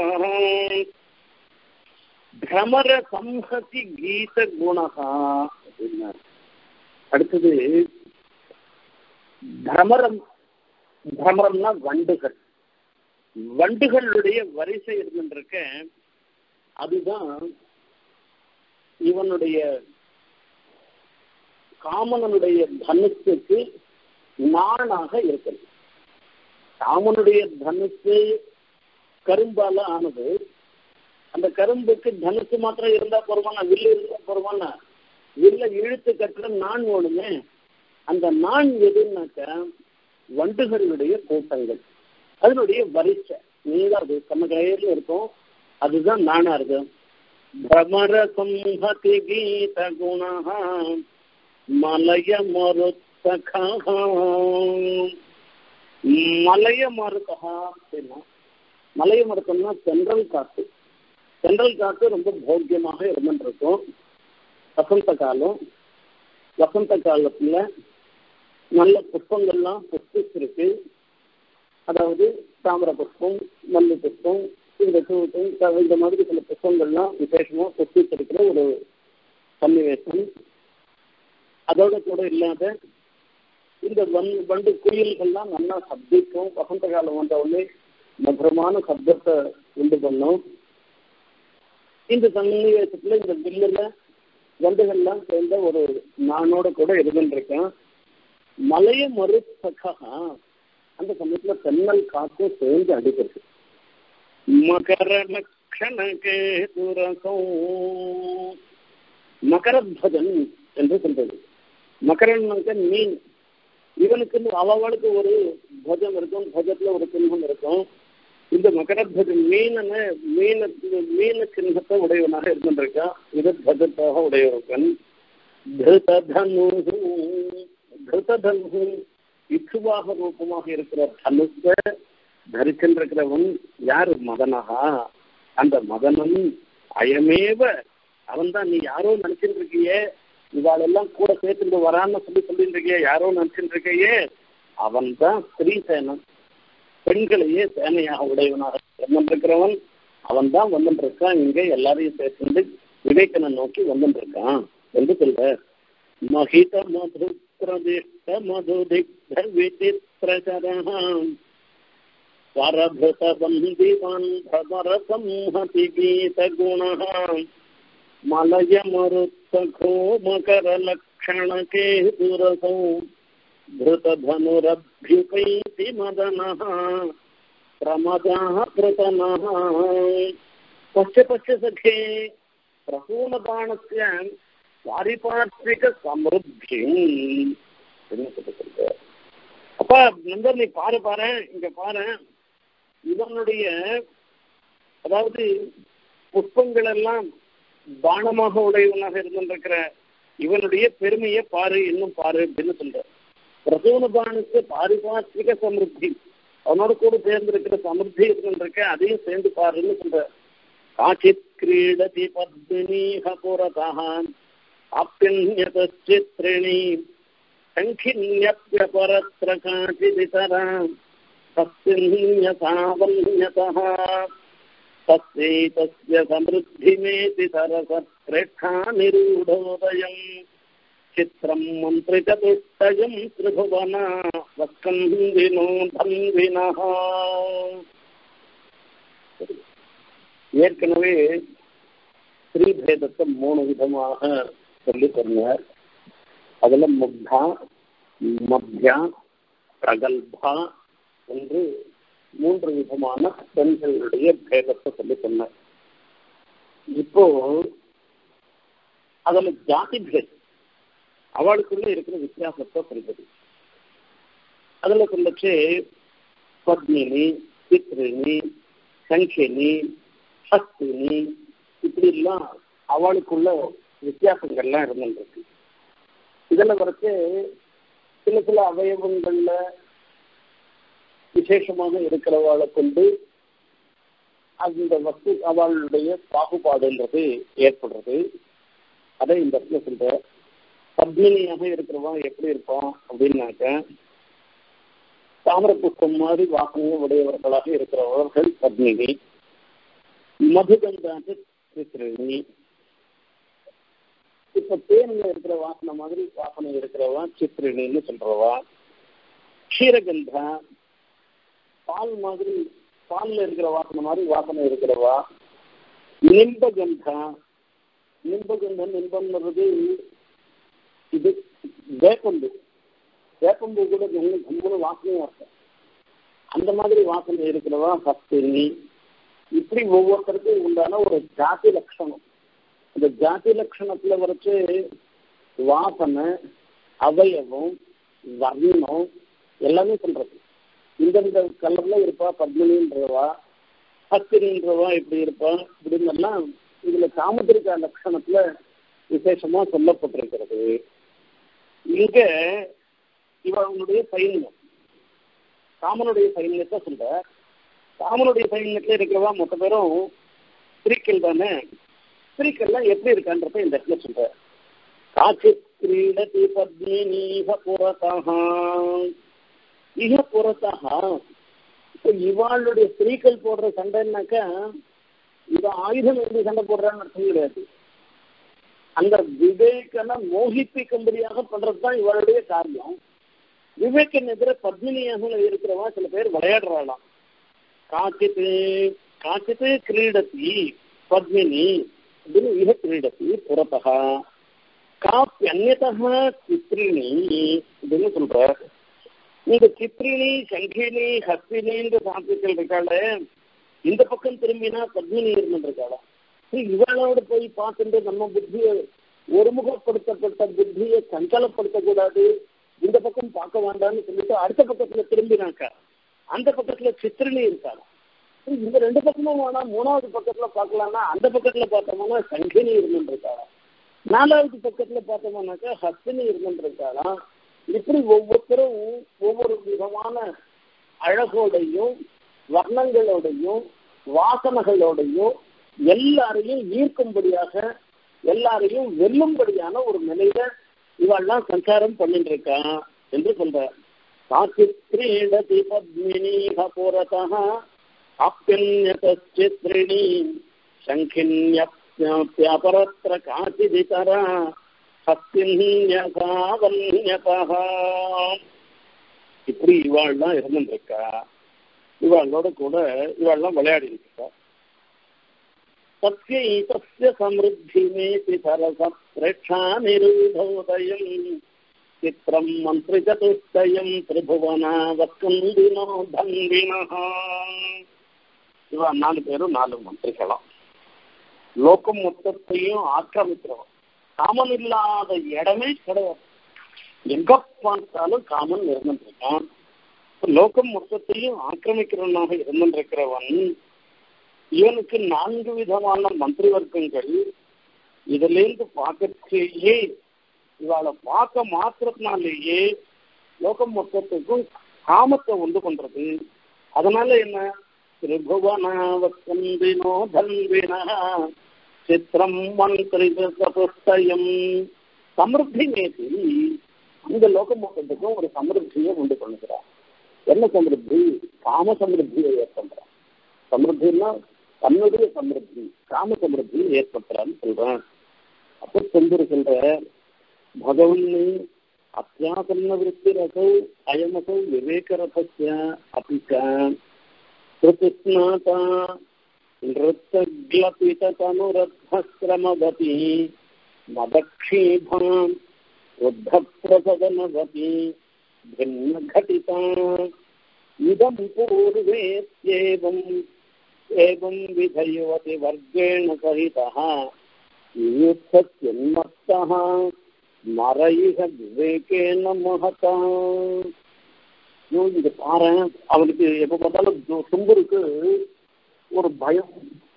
பிரமர சம்ஹதி கீத குணகா அப்படின்னா அடுத்தது பிரமரம் பிரமரம்னா வண்டுகள் வண்டுகளுடைய வரிசை இருந்துருக்க அதுதான் இவனுடைய காமனனுடைய தனுசுக்கு நானாக இருக்கிறது காமனுடைய தனுசு கரும்பால ஆனது அந்த கரும்புக்கு தனுசு மாத்திரம் இருந்தா போருமானா வில்லு இருந்தா போருமானா வில்ல இழுத்து கட்டுற நான் ஓடுமே அந்த நான் எதுனாக்க வண்டுகளுடைய கூட்டங்கள் அதனுடைய வரிசை நீங்க அது நம்ம கையில இருக்கும் அதுதான் நானா இருக்கு பிரமர சம்ஹதி கீத குணா மலய மருத்தகா மலைய மருத்தகா அப்படின்னா மலைய மருத்தம்னா தென்றல் காத்து தென்றல் காத்து ரொம்ப போக்கியமாக இருந்துருக்கும் வசந்த காலம் வசந்த காலத்துல நல்ல புஷ்பங்கள்லாம் புஷ்பிச்சிருக்கு அதாவது தாமர புஷ்பம் மல்லி புஷ்பம் இந்த சூட்டம் இந்த மாதிரி சில புஷ்பங்கள்லாம் விசேஷமா புஷ்பிச்சிருக்கிற ஒரு சன்னிவேசம் அதோட கூட இல்லாத இந்த வன் வண்டு குயில்கள்லாம் நல்லா சப்திக்கும் வசந்த காலம் வந்த உடனே மதுரமான சப்தத்தை உண்டு பண்ணும் இந்த சன்னிவேசத்துல இந்த பில்லுல வண்டுகள்லாம் சேர்ந்த ஒரு நானோட கூட இருந்துருக்கேன் மலைய மறுசகா அந்த சமயத்துல தென்னல் காத்து சேர்ந்து அடிக்கிறது மகர லட்சணகே துரகம் மகரத்வஜன் என்று சொல்றது மகரன்னாக்க மீன் இவனுக்கு அவளுக்கு ஒரு துவஜம் இருக்கும் துவஜத்துல ஒரு சின்னம் இருக்கும் இந்த மகரத்வஜன் மீனனை மீன மீன சின்னத்தை உடையவனாக இருந்திருக்கான் இது துவஜத்தாக உடையவன் திருதனு திருதனு இச்சுவாக ரூபமாக இருக்கிற தனுஷ தரிச்சிருக்கிறவன் யாரு மதனகா அந்த மதனன் அயமேவ அவன் தான் நீ யாரோ நினைச்சிட்டு இருக்கியே இவாளெல்லாம் கூட சேர்த்துட்டு வரான்னு சொல்லி சொல்லிட்டு இருக்கியே யாரோ நினைச்சிட்டு இருக்கையே அவன் தான் ஸ்ரீசேனன் பெண்களையே சேனையாக உடையவனாக இருந்திருக்கிறவன் அவன் தான் வந்துட்டு இருக்கான் இங்க எல்லாரையும் சேர்த்து விவேகனை நோக்கி வந்துட்டு இருக்கான் என்று சொல்ற மகித மது பிரதிஷ்ட மதுதிக்த விசித்திரச்சரம் பரபுத வந்திவான் பிரபர சம்ஹதி கீத குண மலய மருத்தகோ மகர லக்ஷண கேதுரசௌ धृतधनुरभ्युपैति मदनः प्रमदः कृतनः पश्य पश्य सखे प्रसूनबाणस्य पारिपार्श्विकसमृद्धिम् அப்படின்னு சொல்லிட்டு அப்ப நந்தர் நீ பாரு பாரு இங்க பாரு இவனுடைய அதாவது புஷ்பங்கள் எல்லாம் பானமாக உடையவனாக இருந்திருக்கிற இவனுடைய பெருமையை பாரு இன்னும் பாரு அப்படின்னு சொல்ற பிரசூனபானுக்கு பாரிபாத்திரிக சமிருத்தி அவனோட கூட சேர்ந்து இருக்கிற சமிருத்தி இருந்திருக்க அதையும் சேர்ந்து பாருன்னு சொல்ற காச்சித் கிரீடதி பத்மினீஹ புரதஹான் ஆப்யன்யதச்சித்ரிணி சங்கின்யப்யபரத்ர காச்சிதிதராம் तस्मिन्यथावन्यतः तस्यैतस्य समृद्धिमेति सरसप्रेक्षानिरूढोदयम् चित्रम् मन्त्रिचतुष्टयम् त्रिभुवना वस्कन्दिनो धन्विनः ஏற்கனவே ஸ்ரீபேதத்தை மூணு விதமாக சொல்லி சொன்னார் அதுல முக்தா மத்தியா பிரகல்பா என்று மூன்று விதமான பெண்களுடைய பேதத்தை சொல்லி சொன்னார் இப்போ அதுல ஜாதி பேத் அவளுக்குள்ள இருக்கிற வித்தியாசத்தை சொல்றது அதுல சொல்லச்சு பத்மினி சித்ரினி சங்கினி ஹஸ்தினி இப்படி எல்லாம் அவளுக்குள்ள வித்தியாசங்கள்லாம் இருந்துருக்கு இதுல வரைச்சு சில சில அவயவங்கள்ல விசேஷமாக இருக்கிறவாளை கொண்டு அந்த வஸ்து அவளுடைய பாகுபாடுன்றது ஏற்படுறது அதை இந்த இடத்துல சொல்ற பத்மினியாக இருக்கிறவன் எப்படி இருப்பான் அப்படின்னாக்க தாமர புஷ்பம் மாதிரி வாசனை உடையவர்களாக இருக்கிறவர்கள் பத்மினி மதுகந்தாட்டு சித்திரணி இப்ப தேன்ல இருக்கிற வாசனை மாதிரி வாசனை இருக்கிறவா சித்திரணின்னு சொல்றவா க்ஷீரகந்தா பால் மாதிரி பால்ல இருக்கிற வாசனை மாதிரி வாசனை இருக்கிறவா நிம்பகந்தா நிம்பகந்தம் நிம்பம்ன்றது இது வேப்பம்பு வேப்பம்பு கூட நல்ல கம்புல வாசனையா இருக்கும் அந்த மாதிரி வாசனை இருக்கிறவா சஸ்தினி இப்படி ஒவ்வொருத்தருக்கும் உண்டான ஒரு ஜாதி லட்சணம் இந்த ஜாதி லட்சணத்துல வரைச்சு வாசனை அவயவம் வர்ணம் எல்லாமே சொல்றது இந்தந்த கலர்ல இருப்பா பத்மினின்றவா ஹஸ்தினின்றவா இப்படி இருப்பா இப்படின்னு எல்லாம் இதுல சாமுத்திரிகா லட்சணத்துல விசேஷமா சொல்லப்பட்டிருக்கிறது இங்க இவனுடைய சைன்யம் காமனுடைய சைன்யத்தை சொல்ற காமனுடைய சைன்யத்துல இருக்கிறவா மொத்த பேரும் ஸ்திரீக்கள் தானே ஸ்திரீக்கள்லாம் எப்படி இருக்கான்றத இந்த இடத்துல சொல்ற காட்சி கிரீடதி பத்மினீக புறத்தா இக புறத்தா இப்போ இவாளுடைய ஸ்திரீக்கள் போடுற சண்டைன்னாக்கா இவ ஆயுதம் எப்படி சண்டை போடுறான்னு அர்த்தம் கிடையாது அந்த விவேகனை மோகிப்பிக்கும்படியாக பண்றதுதான் இவளுடைய காரியம் விவேகன் எதிர பத்மினியாக இருக்கிறவா சில பேர் விளையாடுறாளாம் காச்சித்து காச்சித்து கிரீடத்தி பத்மினி அப்படின்னு இக கிரீடத்தி புறத்தகா காப்பி அந்நதா சித்ரிணி அப்படின்னு சொல்ற இந்த சித்ரிணி சங்கினி ஹஸ்தினின்ற சாப்பிட்டுகள் இருக்காள இந்த பக்கம் திரும்பினா பத்மினி இருந்துருக்காளா இவளோட போய் பார்த்துட்டு நம்ம புத்தியை ஒருமுகப்படுத்தப்பட்ட புத்தியை சஞ்சலப்படுத்தக்கூடாது இந்த பக்கம் பார்க்க வேண்டாம்னு சொல்லிட்டு அடுத்த பக்கத்துல திரும்பினாக்கா அந்த பக்கத்துல சித்திரணி இருக்காங்க இந்த ரெண்டு பக்கமும் வேணா மூணாவது பக்கத்துல பார்க்கலாம்னா அந்த பக்கத்துல பார்த்தோம்னா சங்கினி இருந்துருக்காளா நாலாவது பக்கத்துல பார்த்தோம்னாக்கா ஹஸ்தினி இருந்துருக்காளா இப்படி ஒவ்வொருத்தரும் ஒவ்வொரு விதமான அழகோடையும் வர்ணங்களோடையும் வாசனைகளோடையும் எல்லாரையும் ஈர்க்கும்படியாக எல்லாரையும் வெல்லும்படியான ஒரு நிலையில இவெல்லாம் சஞ்சாரம் பண்ணிட்டு இருக்கா என்று சொல்ற காச்சித்ரீடதி பத்மினி புறத்தா ஆப்யன்யதச்சித்ரிணி சங்கின்யப்யபரத்ர காச்சிதிதரா சத்தியசாவன்யதா இப்படி இவாள்லாம் இருந்துருக்கா இவாளோட கூட இவாள்லாம் விளையாடி இருக்கா सत्यैतस्य समृद्धिमेति सरसप्रेक्षानिरूढोदयम् चित्रम् मन्त्रिचतुष्टयम् त्रिभुवनावस्कन्दिनो भङ्गिनः இவ நாலு பேரும் நாலு மந்திரிகளாம் லோகம் மொத்தத்தையும் ஆக்கிரமிக்கிறவன் காமன் இல்லாத இடமே கிடையாது எங்க பார்த்தாலும் காமன் இருந்துருக்கான் லோகம் மொத்தத்தையும் ஆக்கிரமிக்கிறவனாக இருந்திருக்கிறவன் இவனுக்கு நான்கு விதமான மந்திரி வர்க்கங்கள் இதுல இருந்து பார்க்கறதுலேயே இவாளை பார்க்க மாத்திரத்தினாலேயே லோகம் மொத்தத்துக்கும் காமத்தை உண்டு பண்றது அதனால என்ன திரிபுவனாவசந்தினோ தன்வினா சித்திரம் மந்திரித சபஸ்தயம் சமிருத்தி நேசி அந்த லோக மொத்தத்துக்கும் ஒரு சமிருத்தியை உண்டு பண்ணுகிறார் என்ன சமிருத்தி காம சமிருத்தியை ஏற்படுறான் சமிருத்தின்னா தன்னுடைய சமிருத்தி காம சமிருத்தியை ஏற்படுத்துறான்னு சொல்றேன் அப்போ செம்பூர் சொல்ற பகவன் அத்தியாசன்ன விற்பிரசௌ அயமசௌ விவேகரதஸ்ய அபிச்ச கிருத்திஸ்நாதா नृत्यग्लपिततनुरध्वश्रमवती मदक्षीभाम् वृद्धप्रसदनवती भिन्नघटिता इदम् पूर्वेत्येवम् एवं विधयुवति वर्गेण सहितः युत्सत्यन्मत्तः மறைக விவேகேன மகதா இது பாரு அவனுக்கு எப்ப பார்த்தாலும் சும்பருக்கு ஒரு பயம்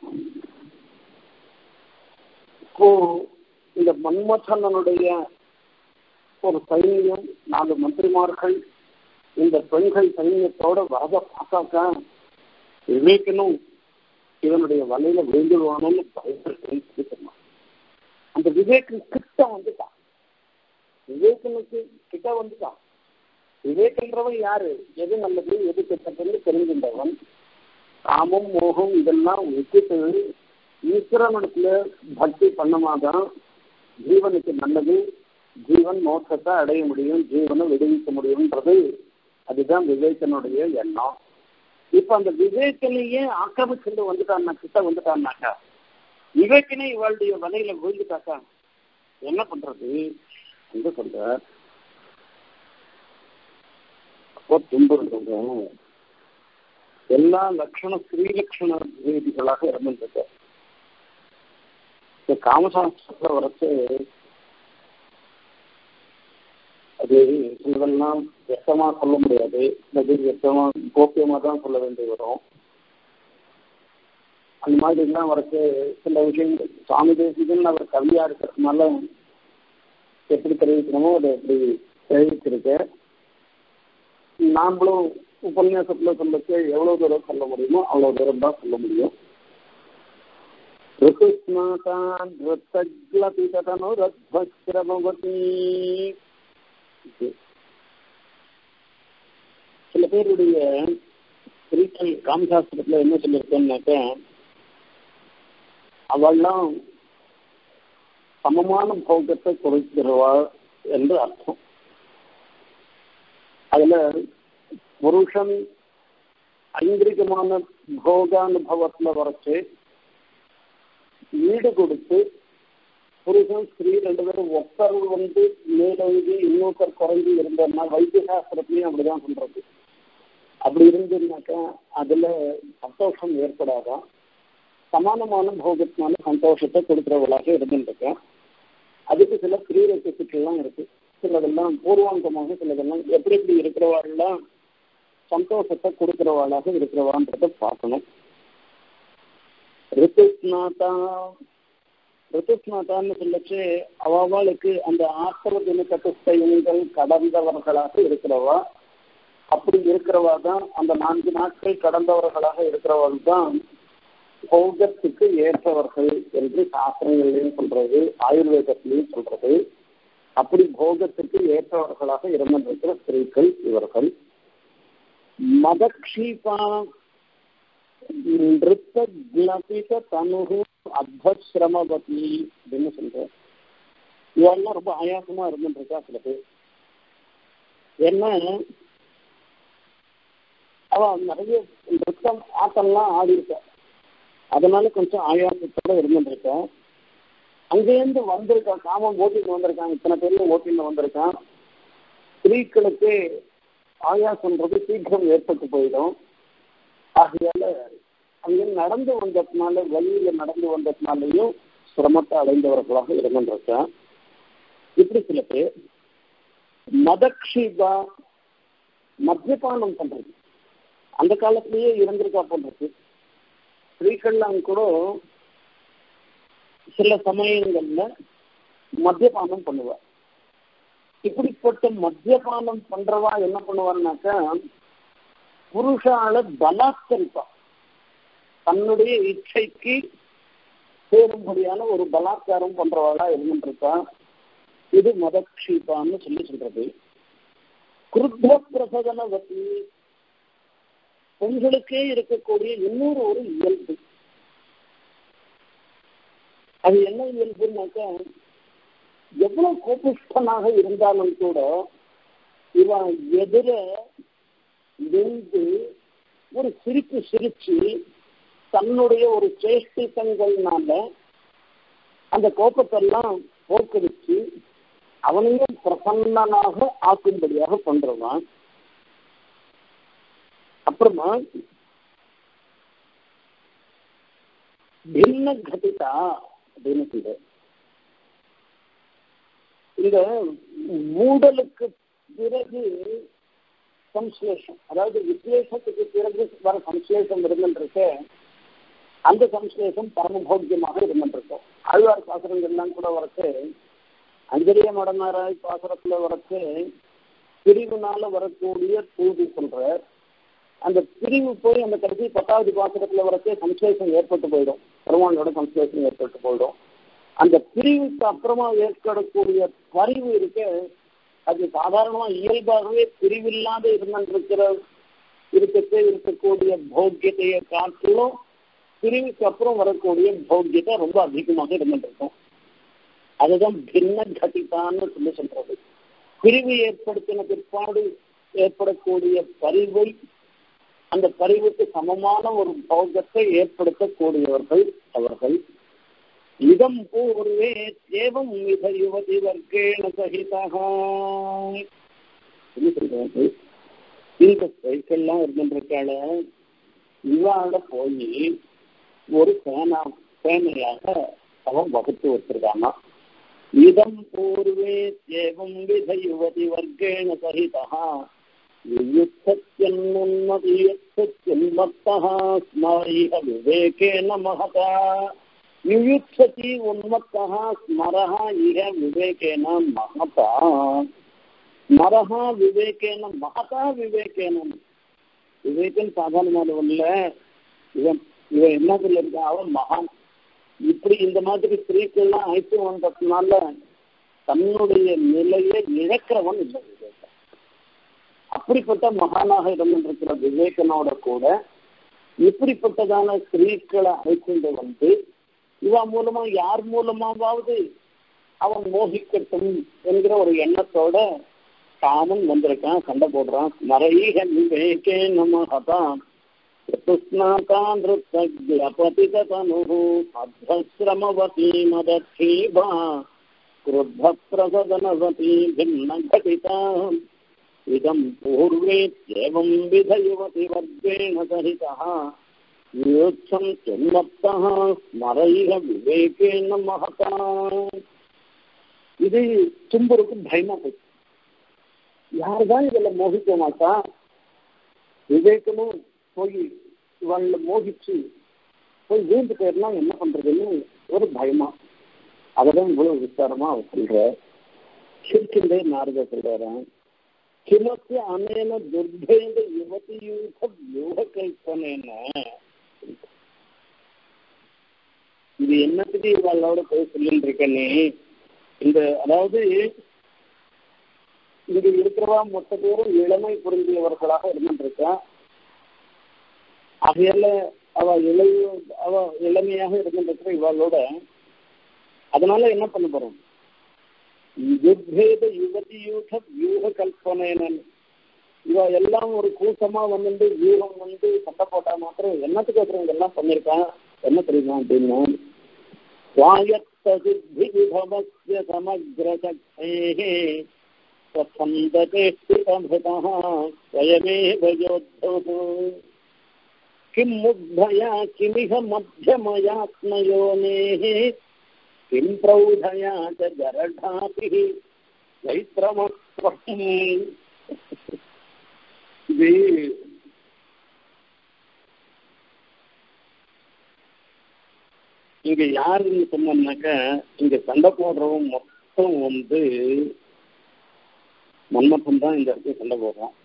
இப்போ இந்த மன்மதனனுடைய ஒரு சைன்யம் நாலு மந்திரிமார்கள் இந்த பெண்கள் சைன்யத்தோட வரத பார்த்தாக்கா விவேக்கனும் இவனுடைய வலையில விழுந்துடுவானோன்னு பயப்பட்டு அந்த விவேகன் கிட்ட வந்துட்டான் விவேகனுக்கு கிட்ட வந்துட்டான் விவேகன்றவன் யாரு எது நல்லது எது கெட்டதுன்னு தெரிஞ்சின்றவன் காமம் மோகம் இதெல்லாம் விட்டுட்டு ஈஸ்வரனிடத்துல பக்தி பண்ணமாதான் ஜீவனுக்கு நல்லது ஜீவன் மோட்சத்தை அடைய முடியும் ஜீவனை விடுவிக்க முடியும்ன்றது அதுதான் விவேகனுடைய எண்ணம் இப்ப அந்த விவேகனையே ஆக்கிரமிச்சுட்டு வந்துட்டான்னா கிட்ட வந்துட்டான்னாக்கா விவேகனே இவளுடைய வலையில விழுந்துட்டாக்கா என்ன பண்றது என்று சொல்ற அப்போ துன்புறுங்க எல்லா லட்சண ஸ்ரீலட்சண ரீதிகளாக இருந்துட்டு இந்த காமசாஸ்திரத்துல வரச்சு அது சிலதெல்லாம் வெட்டமா சொல்ல முடியாது சிலது வெட்டமா கோப்பியமா தான் சொல்ல வேண்டி வரும் அந்த மாதிரிலாம் வரச்சு சில விஷயங்கள் சுவாமி தேசிகன் அவர் கவியா இருக்கிறதுனால எப்படி தெரிவிக்கணுமோ அதை எப்படி தெரிவிச்சிருக்கேன் நாமளும் உபன்யாசத்துல சொல்லச்சு எவ்வளவு தூரம் சொல்ல முடியுமோ அவ்வளவு தூரம் தான் சொல்ல முடியும் சில பேருடைய ஸ்ரீகள் காமசாஸ்திரத்துல என்ன சொல்லியிருக்கேன்னாக்க அவள்லாம் சமமான போக்கத்தை குறைக்கிறவா என்று அர்த்தம் அதுல புருஷன் ஐந்திரிகமான போகானுபவத்துல வரைச்சு ஈடு கொடுத்து புருஷன் ஸ்திரீ ரெண்டு பேரும் ஒருத்தர் வந்து மேலோங்கி இன்னொருத்தர் குறைஞ்சி இருந்தோம்னா வைத்திய சாஸ்திரத்திலையும் அப்படிதான் சொல்றது அப்படி இருந்ததுனாக்கா அதுல சந்தோஷம் ஏற்படாதான் சமானமான போகத்தினால சந்தோஷத்தை கொடுக்கிறவளாக இருந்துருக்கேன் அதுக்கு சில கிரீரத்துக்கெல்லாம் இருக்கு சிலதெல்லாம் பூர்வாங்கமாக சிலதெல்லாம் எப்படி எப்படி இருக்கிறவாள்லாம் சந்தோஷத்தை கொடுக்கிறவாளாக இருக்கிறவான்றத பார்க்கணும் ரித்துஸ்நாதா ரித்துஸ்நாதான்னு சொல்லச்சு அவளுக்கு அந்த ஆத்திர தின சதுஷ்டயங்கள் கடந்தவர்களாக இருக்கிறவா அப்படி இருக்கிறவா தான் அந்த நான்கு நாட்கள் கடந்தவர்களாக இருக்கிறவள் தான் போகத்துக்கு ஏற்றவர்கள் என்று சாஸ்திரங்களையும் சொல்றது ஆயுர்வேதத்திலையும் சொல்றது அப்படி போகத்துக்கு ஏற்றவர்களாக இருந்திருக்கிற ஸ்திரீகள் இவர்கள் மதக்ஷீபா நிறுத்த கிளபித தனுகு அத்வசிரமபதி அப்படின்னு சொல்ற இவெல்லாம் ரொம்ப ஆயாசமா இருந்துருக்கா சில பேர் என்ன அவ நிறைய நிறுத்தம் ஆட்டம்லாம் ஆடி இருக்கா அதனால கொஞ்சம் ஆயாசத்தோட இருந்துருக்கேன் அங்கேருந்து வந்திருக்கான் காமம் ஓட்டிட்டு வந்திருக்கான் இத்தனை பேர்ல ஓட்டின்னு வந்திருக்கான் ஸ்திரீக்களுக்கு ஆயாசன்றது சீக்கிரம் ஏற்பட்டு போயிடும் ஆகையால அங்கே நடந்து வந்ததுனால வழியில நடந்து வந்ததுனாலையும் சிரமத்தை அடைந்தவர்களாக இருந்திருக்கேன் இப்படி சில பேர் மதக்ஷிபா மத்தியபானம் பண்றது அந்த காலத்திலேயே இருந்திருக்கா போன்றது ஸ்ரீகள்லாம் கூட சில சமயங்கள்ல மத்தியபானம் பண்ணுவா இப்படிப்பட்ட மத்தியபானம் பண்றவா என்ன பண்ணுவான்னாக்கா புருஷால பலாத்கரிப்பா தன்னுடைய இச்சைக்கு சேரும்படியான ஒரு பலாத்காரம் பண்றவாளா இருந்துருக்கா இது மதக்ஷீபான்னு சொல்லி சொல்றது குருத்த பிரசதனவதி பெண்களுக்கே இருக்கக்கூடிய இன்னொரு ஒரு இயல்பு அது என்ன இயல்புனாக்கா எவ்வளவு கோபிஷ்டனாக இருந்தாலும் கூட இவன் எதிர நின்று ஒரு சிரிப்பு சிரிச்சு தன்னுடைய ஒரு சேஷ்டித்தங்கள்னால அந்த கோபத்தெல்லாம் போக்கடிச்சு அவனையும் பிரசன்னனாக ஆக்கும்படியாக பண்றவன் அப்புறமா பின்ன கதிதா அப்படின்னு சொல்ற இந்த மூடலுக்கு பிறகு சம்ஸ்லேஷம் அதாவது விசேஷத்துக்கு பிறகு வர சம்ஸ்லேஷம் இருந்துருக்கு அந்த சம்ஸ்லேஷம் பரமபோக்கியமாக இருந்துருக்கும் ஆழ்வார் பாசுரங்கள்லாம் கூட வரக்கு அஞ்சலிய மடனாராய் பாசுரத்துல வரக்கு பிரிவுனால வரக்கூடிய தூது சொல்ற அந்த பிரிவு போய் அந்த கடைசி பத்தாவது பாசுரத்துல வரக்கே சம்ஸ்லேஷம் ஏற்பட்டு போயிடும் பெருமானோட சம்ஸ்லேஷம் ஏற்பட்டு போயிடும் அந்த பிரிவுக்கு அப்புறமா ஏற்படக்கூடிய பரிவு இருக்கு அது சாதாரணமா இயல்பாகவே பிரிவில்லாத இருந்திருக்கிற இருக்கத்தே இருக்கக்கூடிய போக்கியத்தையை காட்டிலும் பிரிவுக்கு அப்புறம் வரக்கூடிய போக்கியத்தை ரொம்ப அதிகமாக இருந்துருக்கும் அதுதான் பின்ன கதிதான்னு சொல்லி சொல்றது பிரிவு ஏற்படுத்தின பிற்பாடு ஏற்படக்கூடிய பரிவை அந்த பரிவுக்கு சமமான ஒரு போகத்தை ஏற்படுத்தக்கூடியவர்கள் அவர்கள் இதம் பூர்வே ஏவம் மிக யுவதி வர்க்கேண சகிதா என்ன சொல்றாரு இந்த சைக்கெல்லாம் இருந்துருக்கால இவாட போய் ஒரு சேனா சேனையாக அவன் வகுத்து வச்சிருக்கானா இதம் பூர்வே ஏவம் வித யுவதி வர்க்கேண சகிதா युयुत्सत्यन्नुन्मतीयुत्सत्यन्मत्तः स्मरैह विवेकेन महता युयुत्सति उन्मत्तः स्मरः इह विवेकेन महता ஸ்மரஹ விவேகேன மகதா விவேகேன விவேகன் சாதாரணமானவன் இல்ல இவன் இவன் என்ன சொல்லிருக்க அவன் மகான் இப்படி இந்த மாதிரி ஸ்திரீக்கள்லாம் அழைத்து வந்ததுனால தன்னுடைய நிலையை இழக்கிறவன் இல்லை விவேகன் அப்படிப்பட்ட மகானாக இருந்திருக்கிற விவேகனோட கூட இப்படிப்பட்டதான ஸ்திரீக்களை அழைச்சிட்டு வந்து இவன் மூலமா யார் மூலமாவது அவன் மோகிக்கட்டும் என்கிற ஒரு எண்ணத்தோட காமன் வந்திருக்கான் சண்டை போடுறான் மறைக விவேகே நமகதான் ऋतुस्नातानृतज्ञपतितनु अभ्रश्रमवती मदक्षीभा क्रुद्धप्रसदनवती भिन्नघटिता इदम् पूर्वेत्येवं विधयुवति वर्गेण सहितः योत्सन्त्युन्मत्तः स्मरैः विवेकेन महता இது தும்பருக்கு பயமா போச்சு யாருதான் இதுல மோகிக்க மாட்டா விவேகமும் போய் இவங்கள மோகிச்சு போய் வீழ்ந்து போயிடனா என்ன பண்றதுன்னு ஒரு பயமா அததான் இவ்வளவு விசாரமா அவர் சொல்ற சிரிக்கின்றே நாரத சொல்றாராம் கிமத்து அனேன துர்பேத யுவதியூக யூக கல்பனேன இது என்னத்துக்கு இவளோட போய் சொல்லிட்டு இருக்கனே இந்த அதாவது இங்க இருக்கிறவா மொத்த பேரும் இளமை பொருந்தியவர்களாக இருந்துருக்கா அவையால அவ இளைய அவ இளமையாக இருந்துருக்கிற இவளோட அதனால என்ன பண்ண போறோம் யுத்தேத யுவதி யூக வியூக கல்பனேனன் இவ எல்லாம் ஒரு கூட்டமா வந்து வியூகம் வந்து சண்டை போட்டா மாத்திரம் என்னத்துக்கு அப்புறம் எல்லாம் பண்ணிருக்கான் என்ன தெரியுமா அப்படின்னா स्वायत्तसिद्धि विभवस्य समग्रशक्तेः स्वच्छन्दचेष्टितभृतः स्वयमेव योद्धुः किं मुग्धया किमिह मध्यमयात्मयोनेः किं प्रौढया च जरढातिः வைத்திரமஸ்திரம் இது இங்க யாருன்னு சொன்னோம்னாக்க இங்க சண்டை போடுறவன் மொத்தம் வந்து மன்மதன் தான் இந்த இடத்துல சண்டை போடுறான்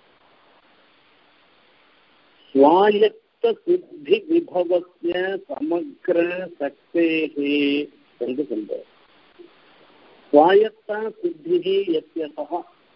சுவாயத்த சித்தி விபவசிய சமக்கிர சக்தேகே என்று சொல்றார் சுவாயத்த சித்தி எத்தியசா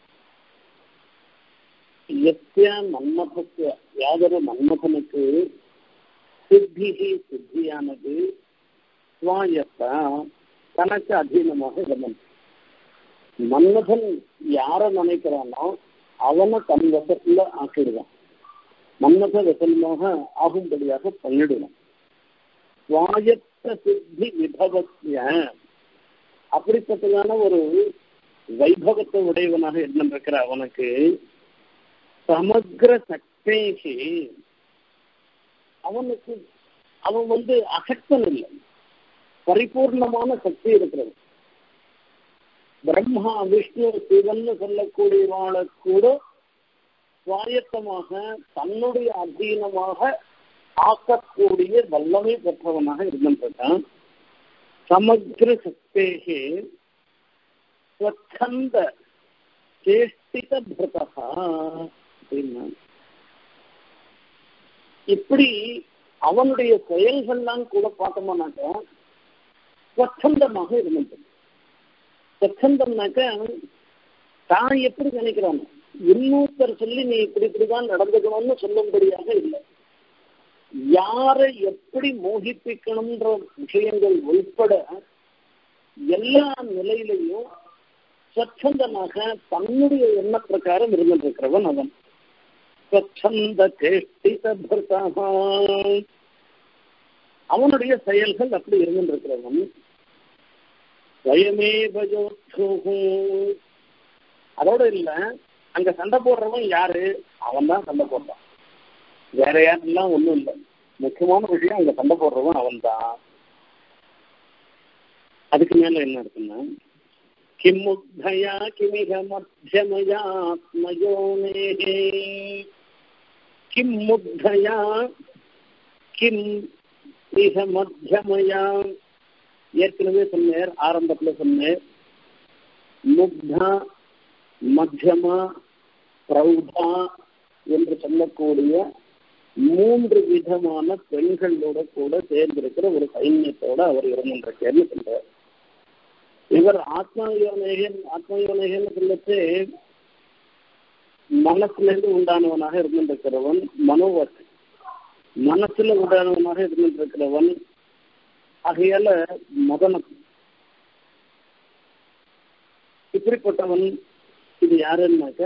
எத்திய மன்மதस्य யாதொரு மன்மதனுக்கு சித்திகி சித்தியானது சுவாயத்தா தனக்கு அதீனமாக இருந்தது மன்மதன் யார நினைக்கிறானோ அவனை தன் வசத்துல ஆக்கிடுவான் மன்மத வசனமாக ஆகும்படியாக பண்ணிடுவான் சுவாயத்த சித்தி விபவத்திய அப்படிப்பட்டதான ஒரு வைபவத்தை உடையவனாக இருந்திருக்கிற அவனுக்கு சமக்ர சக்தேகி அவனுக்கு அவன் வந்து அசக்தன் இல்லை பரிபூர்ணமான சக்தி இருக்கிறது பிரம்மா விஷ்ணு சிவன் சொல்லக்கூடியவாளை கூட சுவாயத்தமாக தன்னுடைய அധീனமாக ஆக்கக்கூடிய வல்லமை பெற்றவனாக இருந்திருக்கான் சமக்ர சக்தேகே ஸ்வச்சந்த சேஷ்டித பிரதா அப்படின்னா இப்படி அவனுடைய செயல்கள்லாம் கூட பார்த்தோம்னாக்க ஸ்வச்சந்தமாக இருந்தது ஸ்வச்சந்தம்னாக்க தான் எப்படி நினைக்கிறான் இன்னொருத்தர் சொல்லி நீ இப்படி இப்படிதான் நடந்துக்கணும்னு சொல்லும்படியாக இல்லை யாரை எப்படி மோகிப்பிக்கணும்ன்ற விஷயங்கள் உள்பட எல்லா நிலையிலையும் ஸ்வச்சந்தமாக தன்னுடைய எண்ண பிரகாரம் இருந்திருக்கிறவன் அவன் ஸ்வச்சந்த சேஷ்டித அவனுடைய செயல்கள் அப்படி இருந்திருக்கிறவன் ஸ்வயமே பஜோத்ரு அதோட இல்ல அங்க சண்டை போடுறவன் யாரு அவன் தான் சண்டை போடுறான் வேற யாரெல்லாம் ஒண்ணும் இல்லை முக்கியமான விஷயம் அங்க சண்டை போடுறவன் அவன் தான் அதுக்கு மேல என்ன இருக்குன்னா किमुग्धया किमिह मध्यमयात्मयोनेः किं मुग्धया किம் இக மத்தியமயா ஏற்கனவே சொன்னேர் ஆரம்பத்துல சொன்னேர் முக்தா மத்தியமா பிரௌதா என்று சொல்லக்கூடிய மூன்று விதமான பெண்களோட கூட சேர்ந்திருக்கிற ஒரு சைன்யத்தோட அவர் இருந்திருக்கேன்னு சொல்றார் இவர் ஆத்மயோனேகன் ஆத்மயோனேகன் சொல்லச்சு மனசுல இருந்து உண்டானவனாக இருந்திருக்கிறவன் மனோவத் மனசுல உண்டானவனாக இருந்திருக்கிறவன் ஆகையால மதனம் இப்படிப்பட்டவன் இது யாருன்னாக்க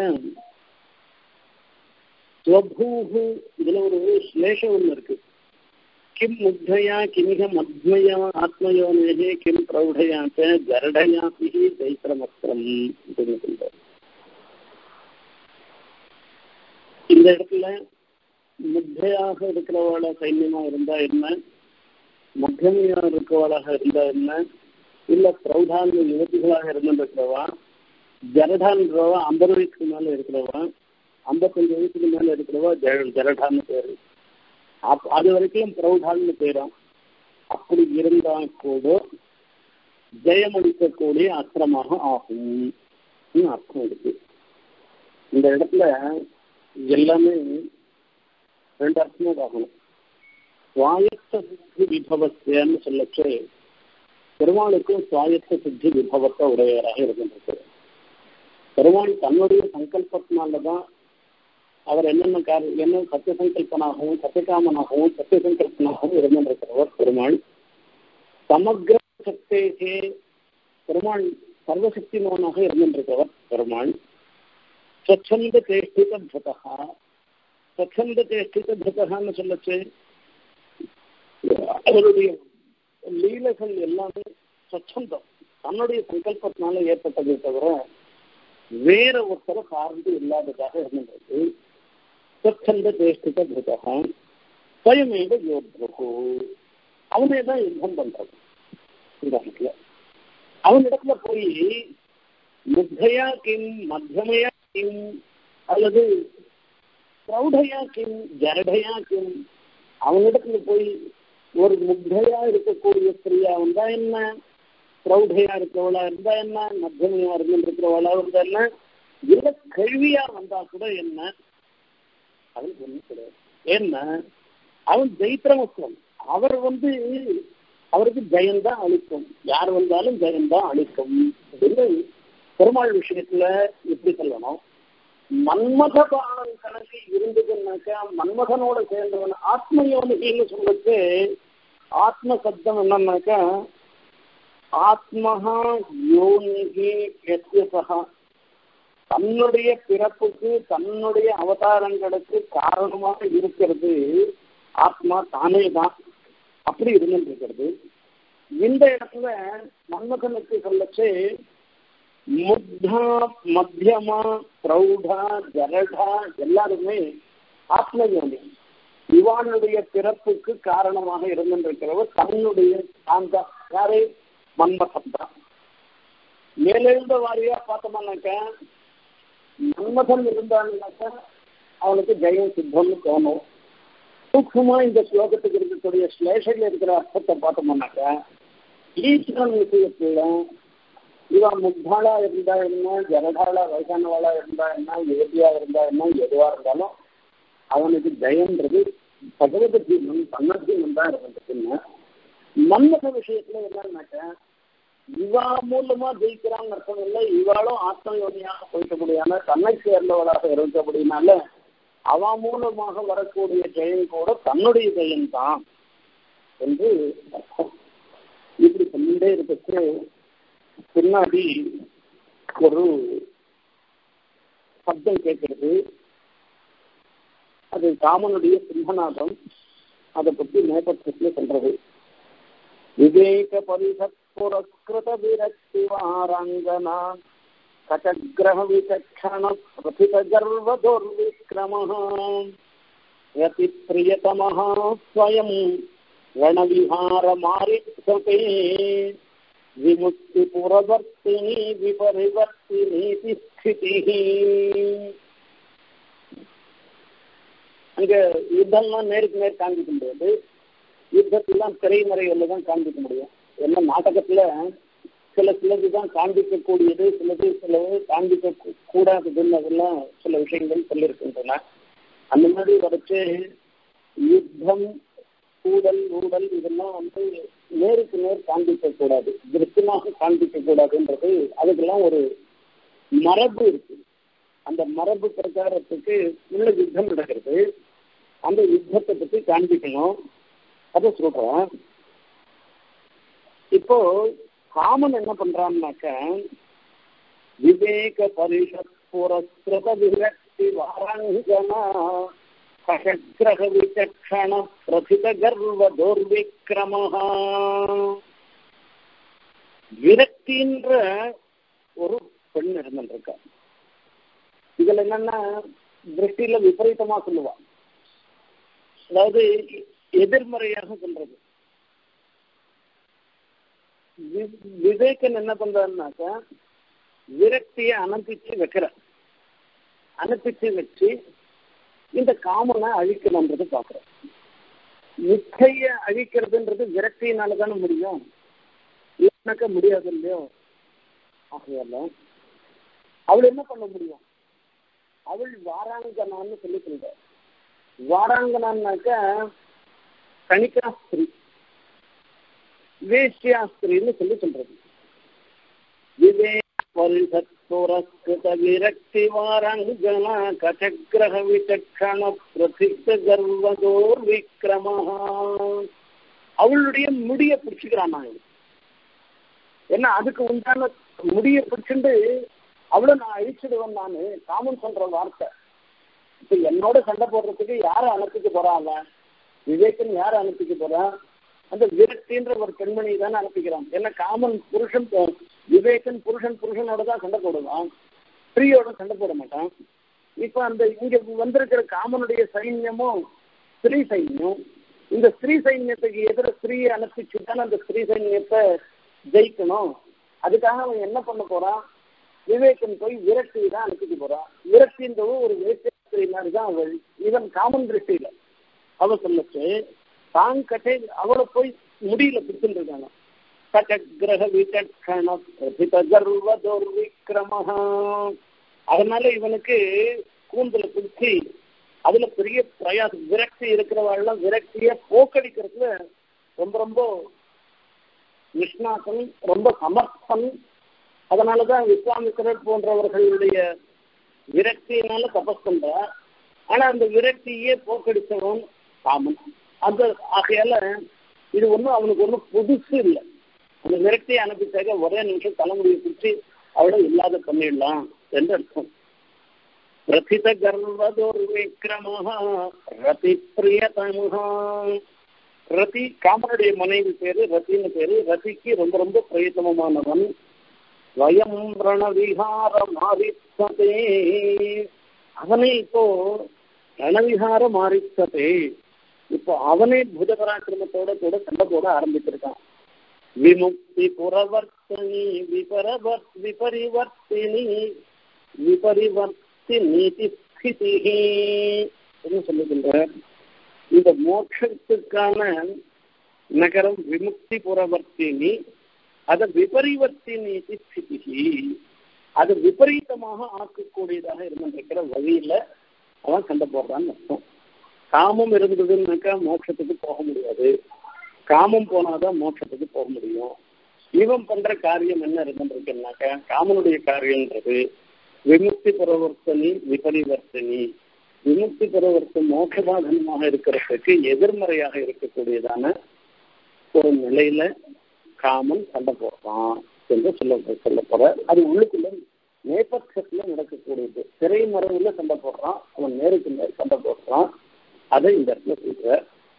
ஸ்வபூஹு இதுல ஒரு ஸ்லேஷம் ஒண்ணு இருக்கு கிம் முக்தயா கிமிக மத்மயா ஆத்மயோனேகே கிம் பிரௌಢயா கரடயாபி தைத்திரமஸ்திரம் அப்படின்னு சொல்றாரு இந்த இடத்துல முக்தையாக இருக்கிறவள சைன்யமா இருந்தா என்ன மத்தியமையா இருக்கிறவளாக இருந்தா என்ன இல்ல பிரௌடான் யுவதிகளாக இருந்திருக்கிறவா ஜரடான்றவா ஐம்பது வயசுக்கு மேல இருக்கிறவா ஐம்பத்தஞ்சு வயசுக்கு மேல இருக்கிறவா ஜரடான்னு பேரு அப் அது வரைக்கும் பிரௌடான்னு பேரும் அப்படி இருந்தா கூட ஜெயமளிக்கக்கூடிய அஸ்திரமாக ஆகும் அர்த்தம் இருக்கு இந்த இடத்துல எல்லாமே ரெண்டு அர்த்தமே பார்க்கணும் சுவாயத்த சித்தி விபவத்தியன்னு சொல்லச்சு பெருமாளுக்கும் சுவாயத்த சித்தி விபவத்தை உடையவராக இருக்கின்றது பெருமாள் தன்னுடைய சங்கல்பத்தினாலதான் அவர் என்னென்ன கார என்ன சத்திய சங்கல்பனாகவும் சத்தியகாமனாகவும் சத்திய சங்கல்பனாகவும் இருந்திருக்கிறவர் பெருமாள் சமக்ர சக்தேகே பெருமாள் சர்வசக்திமானாக இருந்திருக்கிறவர் பெருமாள் ஸ்வச்சந்த சேஷ்டித பதா ஸ்வச்சந்த சேஷ்டித பதகான்னு சொல்லச்சு அவருடைய லீலைகள் எல்லாமே ஸ்வச்சந்தம் தன்னுடைய சங்கல்பத்தினால ஏற்பட்டதை தவிர வேற ஒருத்தரை சார்ந்து இல்லாததாக இருந்தது ஸ்வச்சந்த சேஷ்டித பதகா ஸ்வயமேவ யோத்ருக்கு அவனே தான் யுத்தம் பண்றது இந்த இடத்துல அவனிடத்துல போய் முக்தையா கிம் மத்தியமையா கிம் அல்லது பிரௌடையா கிம் ஜரடையா கிம் அவனிடத்துல போய் ஒரு முக்தையா இருக்கக்கூடிய ஸ்திரீயா வந்தா என்ன பிரௌடையா இருக்கிறவளா இருந்தா என்ன மத்தியமையா இருந்துருக்கிறவளா இருந்தா என்ன இல்ல கல்வியா வந்தா கூட என்ன அவனுக்கு ஒண்ணும் கிடையாது ஏன்னா அவன் ஜெயித்திரமத்துவம் அவர் வந்து அவருக்கு ஜெயம்தான் அளிக்கும் யார் வந்தாலும் ஜெயம்தான் அளிக்கும் அப்படின்னு பெருமாள் விஷயத்துல எப்படி சொல்லணும் மன்மத பானம் கணக்கு இருந்ததுன்னாக்கா மன்மதனோட சேர்ந்தவன் ஆத்ம யோனிகின்னு சொல்லிட்டு ஆத்ம சப்தம் என்னன்னாக்கா ஆத்மஹா யோனிகி எஸ்யசகா தன்னுடைய பிறப்புக்கு தன்னுடைய அவதாரங்களுக்கு காரணமாக இருக்கிறது ஆத்மா தானே தான் அப்படி இருந்துட்டு இருக்கிறது இந்த இடத்துல மன்மதனுக்கு சொல்லச்சு முத்தா மத்தியமா பிரௌடா ஜரடா எல்லாருமே ஆத்மயோனி இவானுடைய பிறப்புக்கு காரணமாக இருந்திருக்கிறவர் தன்னுடைய அந்த யாரே மன்மதன் தான் மேலெழுந்த வாரியா பார்த்தோம்னாக்கா மன்மதன் இருந்தான்னாக்கா அவனுக்கு ஜெயம் சித்தம்னு தோணும் சூக்ஷமா இந்த ஸ்லோகத்துக்கு இருக்கக்கூடிய ஸ்லேஷையில் இருக்கிற அர்த்தத்தை பார்த்தோம்னாக்கா ஈஸ்வரன் விஷயத்துல இவன் முக்தாளா இருந்தா என்ன ஜலதாளா வயசானவாளா இருந்தா என்ன ஏதியா இருந்தா என்ன எதுவா இருந்தாலும் அவனுக்கு ஜெயம்ன்றது பகவத ஜீவன் தன்னஜீவன் தான் இருந்ததுன்னு மன்மத விஷயத்துல என்னன்னாக்கா இவா மூலமா ஜெயிக்கிறான்னு அர்த்தம் இல்லை இவாளும் ஆத்மயோனியாக போயிட்டபடியான தன்னை சேர்ந்தவளாக இருந்தபடினால அவ மூலமாக வரக்கூடிய ஜெயம் கூட தன்னுடைய ஜெயம் தான் என்று அர்த்தம் இப்படி சொல்லிட்டே இருக்கிறது பின்னாடி ஒரு சப்தம் கேட்கிறது அது காமனுடைய சிம்மநாதம் அதை பற்றி நேபத்தியத்தில் சொல்றது விவேக பரிஷத் புரஸ்கிருத விரக்தி வாராங்கனா கச்சகிரக விசக்ஷண பிரதித கர்வ துர்விக்ரமः யதி பிரியதமः ஸ்வயம் ரணவிஹார மாரித்சதே விமுக்தி புரவர்த்தினி விபரிவர்த்தினி ஸ்திதி அங்க யுத்தம்லாம் நேருக்கு நேர் காண்பிக்க முடியாது யுத்தத்தெல்லாம் திரைமறைகள்ல தான் காண்பிக்க முடியும் என்ன நாடகத்துல சில சிலது தான் காண்பிக்கக்கூடியது சிலது சிலது காண்பிக்க கூடாததுன்னு அதெல்லாம் சில விஷயங்கள் சொல்லியிருக்கின்றன அந்த மாதிரி வரைச்சு யுத்தம் கூடல் ஊடல் இதெல்லாம் வந்து நேருக்கு நேர் காண்பிக்க கூடாது திருத்தமாக காண்பிக்க கூடாதுன்றது அதுக்கெல்லாம் ஒரு மரபு இருக்கு அந்த மரபு பிரச்சாரத்துக்கு உள்ள யுத்தம் நடக்கிறது அந்த யுத்தத்தை பத்தி காண்பிக்கணும் அதை சொல்றேன் இப்போ காமன் என்ன பண்றான்னாக்க விவேக பரிஷத் புரஸ்கிருத விரக்தி வாராங்கனா கஷக்கிரக விசக்ஷண பிரதித கர்வ தோர்விக்ரமஹா விரக்தின்ற ஒரு பெண் இருந்திருக்கா இதுல என்னன்னா திருஷ்டியில விபரீதமா சொல்லுவா அதாவது எதிர்மறையாக சொல்றது விவேகன் என்ன பண்றாருனாக்கா விரக்தியை அனுப்பிச்சு வைக்கிற அனுப்பிச்சு வச்சு இந்த காமனை அழிக்கணும்ன்றது பாக்குறோம் மிச்சைய அழிக்கிறதுன்றது விரக்தியினால தானே முடியும் இல்லைனாக்க முடியாது இல்லையோ ஆகையால அவள் என்ன பண்ண முடியும் அவள் வாராங்கனான்னு சொல்லி சொல்ற வாராங்கனான்னாக்க கணிகாஸ்திரி வேஷ்யாஸ்திரின்னு சொல்லி சொல்றது விவேக பரிஷத் புரஸ்கிருத விரக்தி வாரங்கனா கச்சக்கிரக விசக்ஷண பிரசித்த கர்வதோர் விக்ரமா அவளுடைய முடிய பிடிச்சுக்கிறான் நான் ஏன்னா அதுக்கு உண்டான முடிய பிடிச்சுட்டு அவளை நான் அழிச்சிடுவேன் நானு காமன் சொல்ற வார்த்தை இப்ப என்னோட சண்டை போடுறதுக்கு யார அனுப்பிக்க போறான் அவன் விவேகன் யார அனுப்பிக்க போறான் அந்த விரக்தின்ற ஒரு பெண்மணி தானே அனுப்பிக்கிறான் ஏன்னா காமன் புருஷன் விவேகன் புருஷன் புருஷனோட தான் சண்டை போடுவான் ஸ்திரீயோட சண்டை போட மாட்டான் இப்ப அந்த இங்க வந்திருக்கிற காமனுடைய சைன்யமும் ஸ்திரீ சைன்யம் இந்த ஸ்திரீ சைன்யத்துக்கு எதிர ஸ்திரீயை அனுப்பிச்சு தானே அந்த ஸ்திரீ சைன்யத்தை ஜெயிக்கணும் அதுக்காக அவன் என்ன பண்ண போறான் விவேகன் போய் விரக்தி தான் அனுப்பிட்டு போறான் விரக்தின்றவோ ஒரு வேட்டை மாதிரி தான் அவள் இவன் காமன் திருஷ்டியில அவ சொல்லச்சு தான் கட்டை அவளை போய் முடியல பிடிச்சுட்டு இருக்காங்க சககிரக விகட்கண கர்வ துர்விக்ரமஹா அதனால இவனுக்கு கூந்தல பிடிச்சி அதுல பெரிய பிரயாசம் விரக்தி இருக்கிறவாள்லாம் விரக்திய போக்கடிக்கிறதுல ரொம்ப ரொம்ப நிஷ்ணாசன் ரொம்ப சமர்த்தன் அதனாலதான் விஸ்வாமித்திரர் போன்றவர்களுடைய விரக்தியினால தபஸ் பண்றார் ஆனா அந்த விரக்தியே போக்கடிச்சவன் காமன் அந்த ஆகையால இது ஒண்ணும் அவனுக்கு ஒன்றும் புதுசு இல்லை அந்த விரக்தியை அனுப்பிச்சாக்க ஒரே நிமிஷம் தலைமுடியை பிடிச்சி அவளை இல்லாத பண்ணிடலாம் என்று அர்த்தம் ரத்தித கர்வதோர் விக்ரமஹா ரதி பிரியதமுகா ரதி காமனுடைய மனைவி பேரு ரத்தின்னு பேரு ரதிக்கு ரொம்ப ரொம்ப பிரியத்தமமானவன் வயம் ரணவிகார மாரித்ததே அவனே இப்போ ரணவிகார மாரித்ததே இப்போ அவனே பூத பராக்கிரமத்தோட கூட சண்டை போட ஆரம்பிச்சிருக்கான் விமுக்தி புரவர்த்தனி விபரவர் விபரிவர்த்தினி விபரிவர்த்தி நீதி ஸ்திதி என்ன சொல்லுகின்ற இந்த மோட்சத்துக்கான நகரம் விமுக்தி புரவர்த்தினி அதை விபரிவர்த்தி நீதி ஸ்திதி அது விபரீதமாக ஆக்கக்கூடியதாக இருந்திருக்கிற வழியில அவன் சண்டை போடுறான்னு அர்த்தம் காமம் இருந்ததுன்னாக்கா மோட்சத்துக்கு போக முடியாது காமம் போனாதான் மோட்சத்துக்கு போக முடியும் இவன் பண்ற காரியம் என்ன இருந்துருக்குன்னாக்கா காமனுடைய காரியம்ன்றது விமுக்தி பரவர்த்தனி விபரிவர்த்தனி விமுக்தி பரவர்த்தம் மோட்சபாதனமாக இருக்கிறதுக்கு எதிர்மறையாக இருக்கக்கூடியதான ஒரு நிலையில காமன் சண்டை போடுறான் என்று சொல்ல சொல்ல போற அது உள்ளுக்குள்ள நேபட்சத்துல நடக்கக்கூடியது திரை மறைவுல சண்டை போடுறான் அவன் நேருக்கு நேர் சண்டை போடுறான் அதை இந்த இடத்துல சொல்ற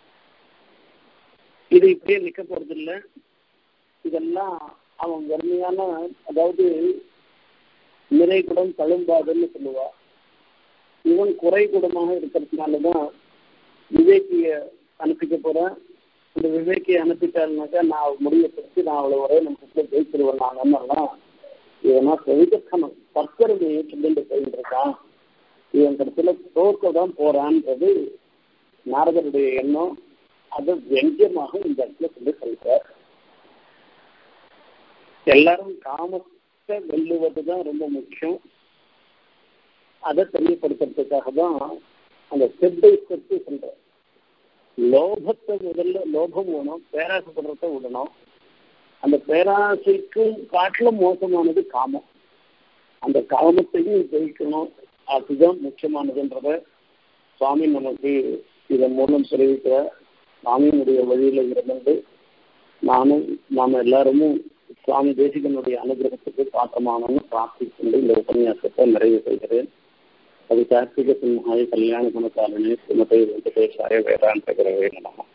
இது இப்படியே நிக்க போறது இல்லை இதெல்லாம் அவன் வறுமையான அதாவது நிறைகுடம் தழும்பாதுன்னு சொல்லுவா இவன் குறை குடமாக இருக்கிறதுனாலதான் விவேக்கிய அனுப்பிக்க போறேன் இந்த விவேக்கியை அனுப்பிட்டாருனாக்கா நான் முடிவை பிடிச்சி நான் அவளை ஒரே நிமிஷத்துல ஜெயிச்சிருவேன் நாங்கன்னெல்லாம் இவனா செவிக்கணும் தற்கருமையை சொல்லிட்டு போயிட்டு இருக்கான் இவன் இடத்துல தோற்க தான் போறான்றது நாரதருடைய எண்ணம் அது வெங்கியமாக இந்த இடத்துல சொல்லி சொல்றார் எல்லாரும் காமத்தை வெல்லுவது தான் ரொம்ப முக்கியம் அதை தெரியப்படுத்துறதுக்காக தான் அந்த ஸ்டெப் பை ஸ்டெப் சொல்ற லோபத்தை முதல்ல லோபம் வேணும் பேராசைப்படுறத விடணும் அந்த பேராசைக்கும் காட்டிலும் மோசமானது காமம் அந்த காமத்தையும் ஜெயிக்கணும் அதுதான் முக்கியமானதுன்றத சுவாமி நமக்கு இதன் மூலம் தெரிவிக்கிற சுவாமியினுடைய வழியில இருந்து நானும் நாம எல்லாருமும் சுவாமி தேசிகனுடைய அனுகிரகத்துக்கு பாத்திரமானன்னு பிரார்த்திக்கொண்டு இந்த உபன்யாசத்தை நிறைவு செய்கிறேன் அது கார்த்திக சிம்ஹாய கல்யாண குணகாலனே சுமதை வெங்கடேஷாய வேதாந்த கிரவே நம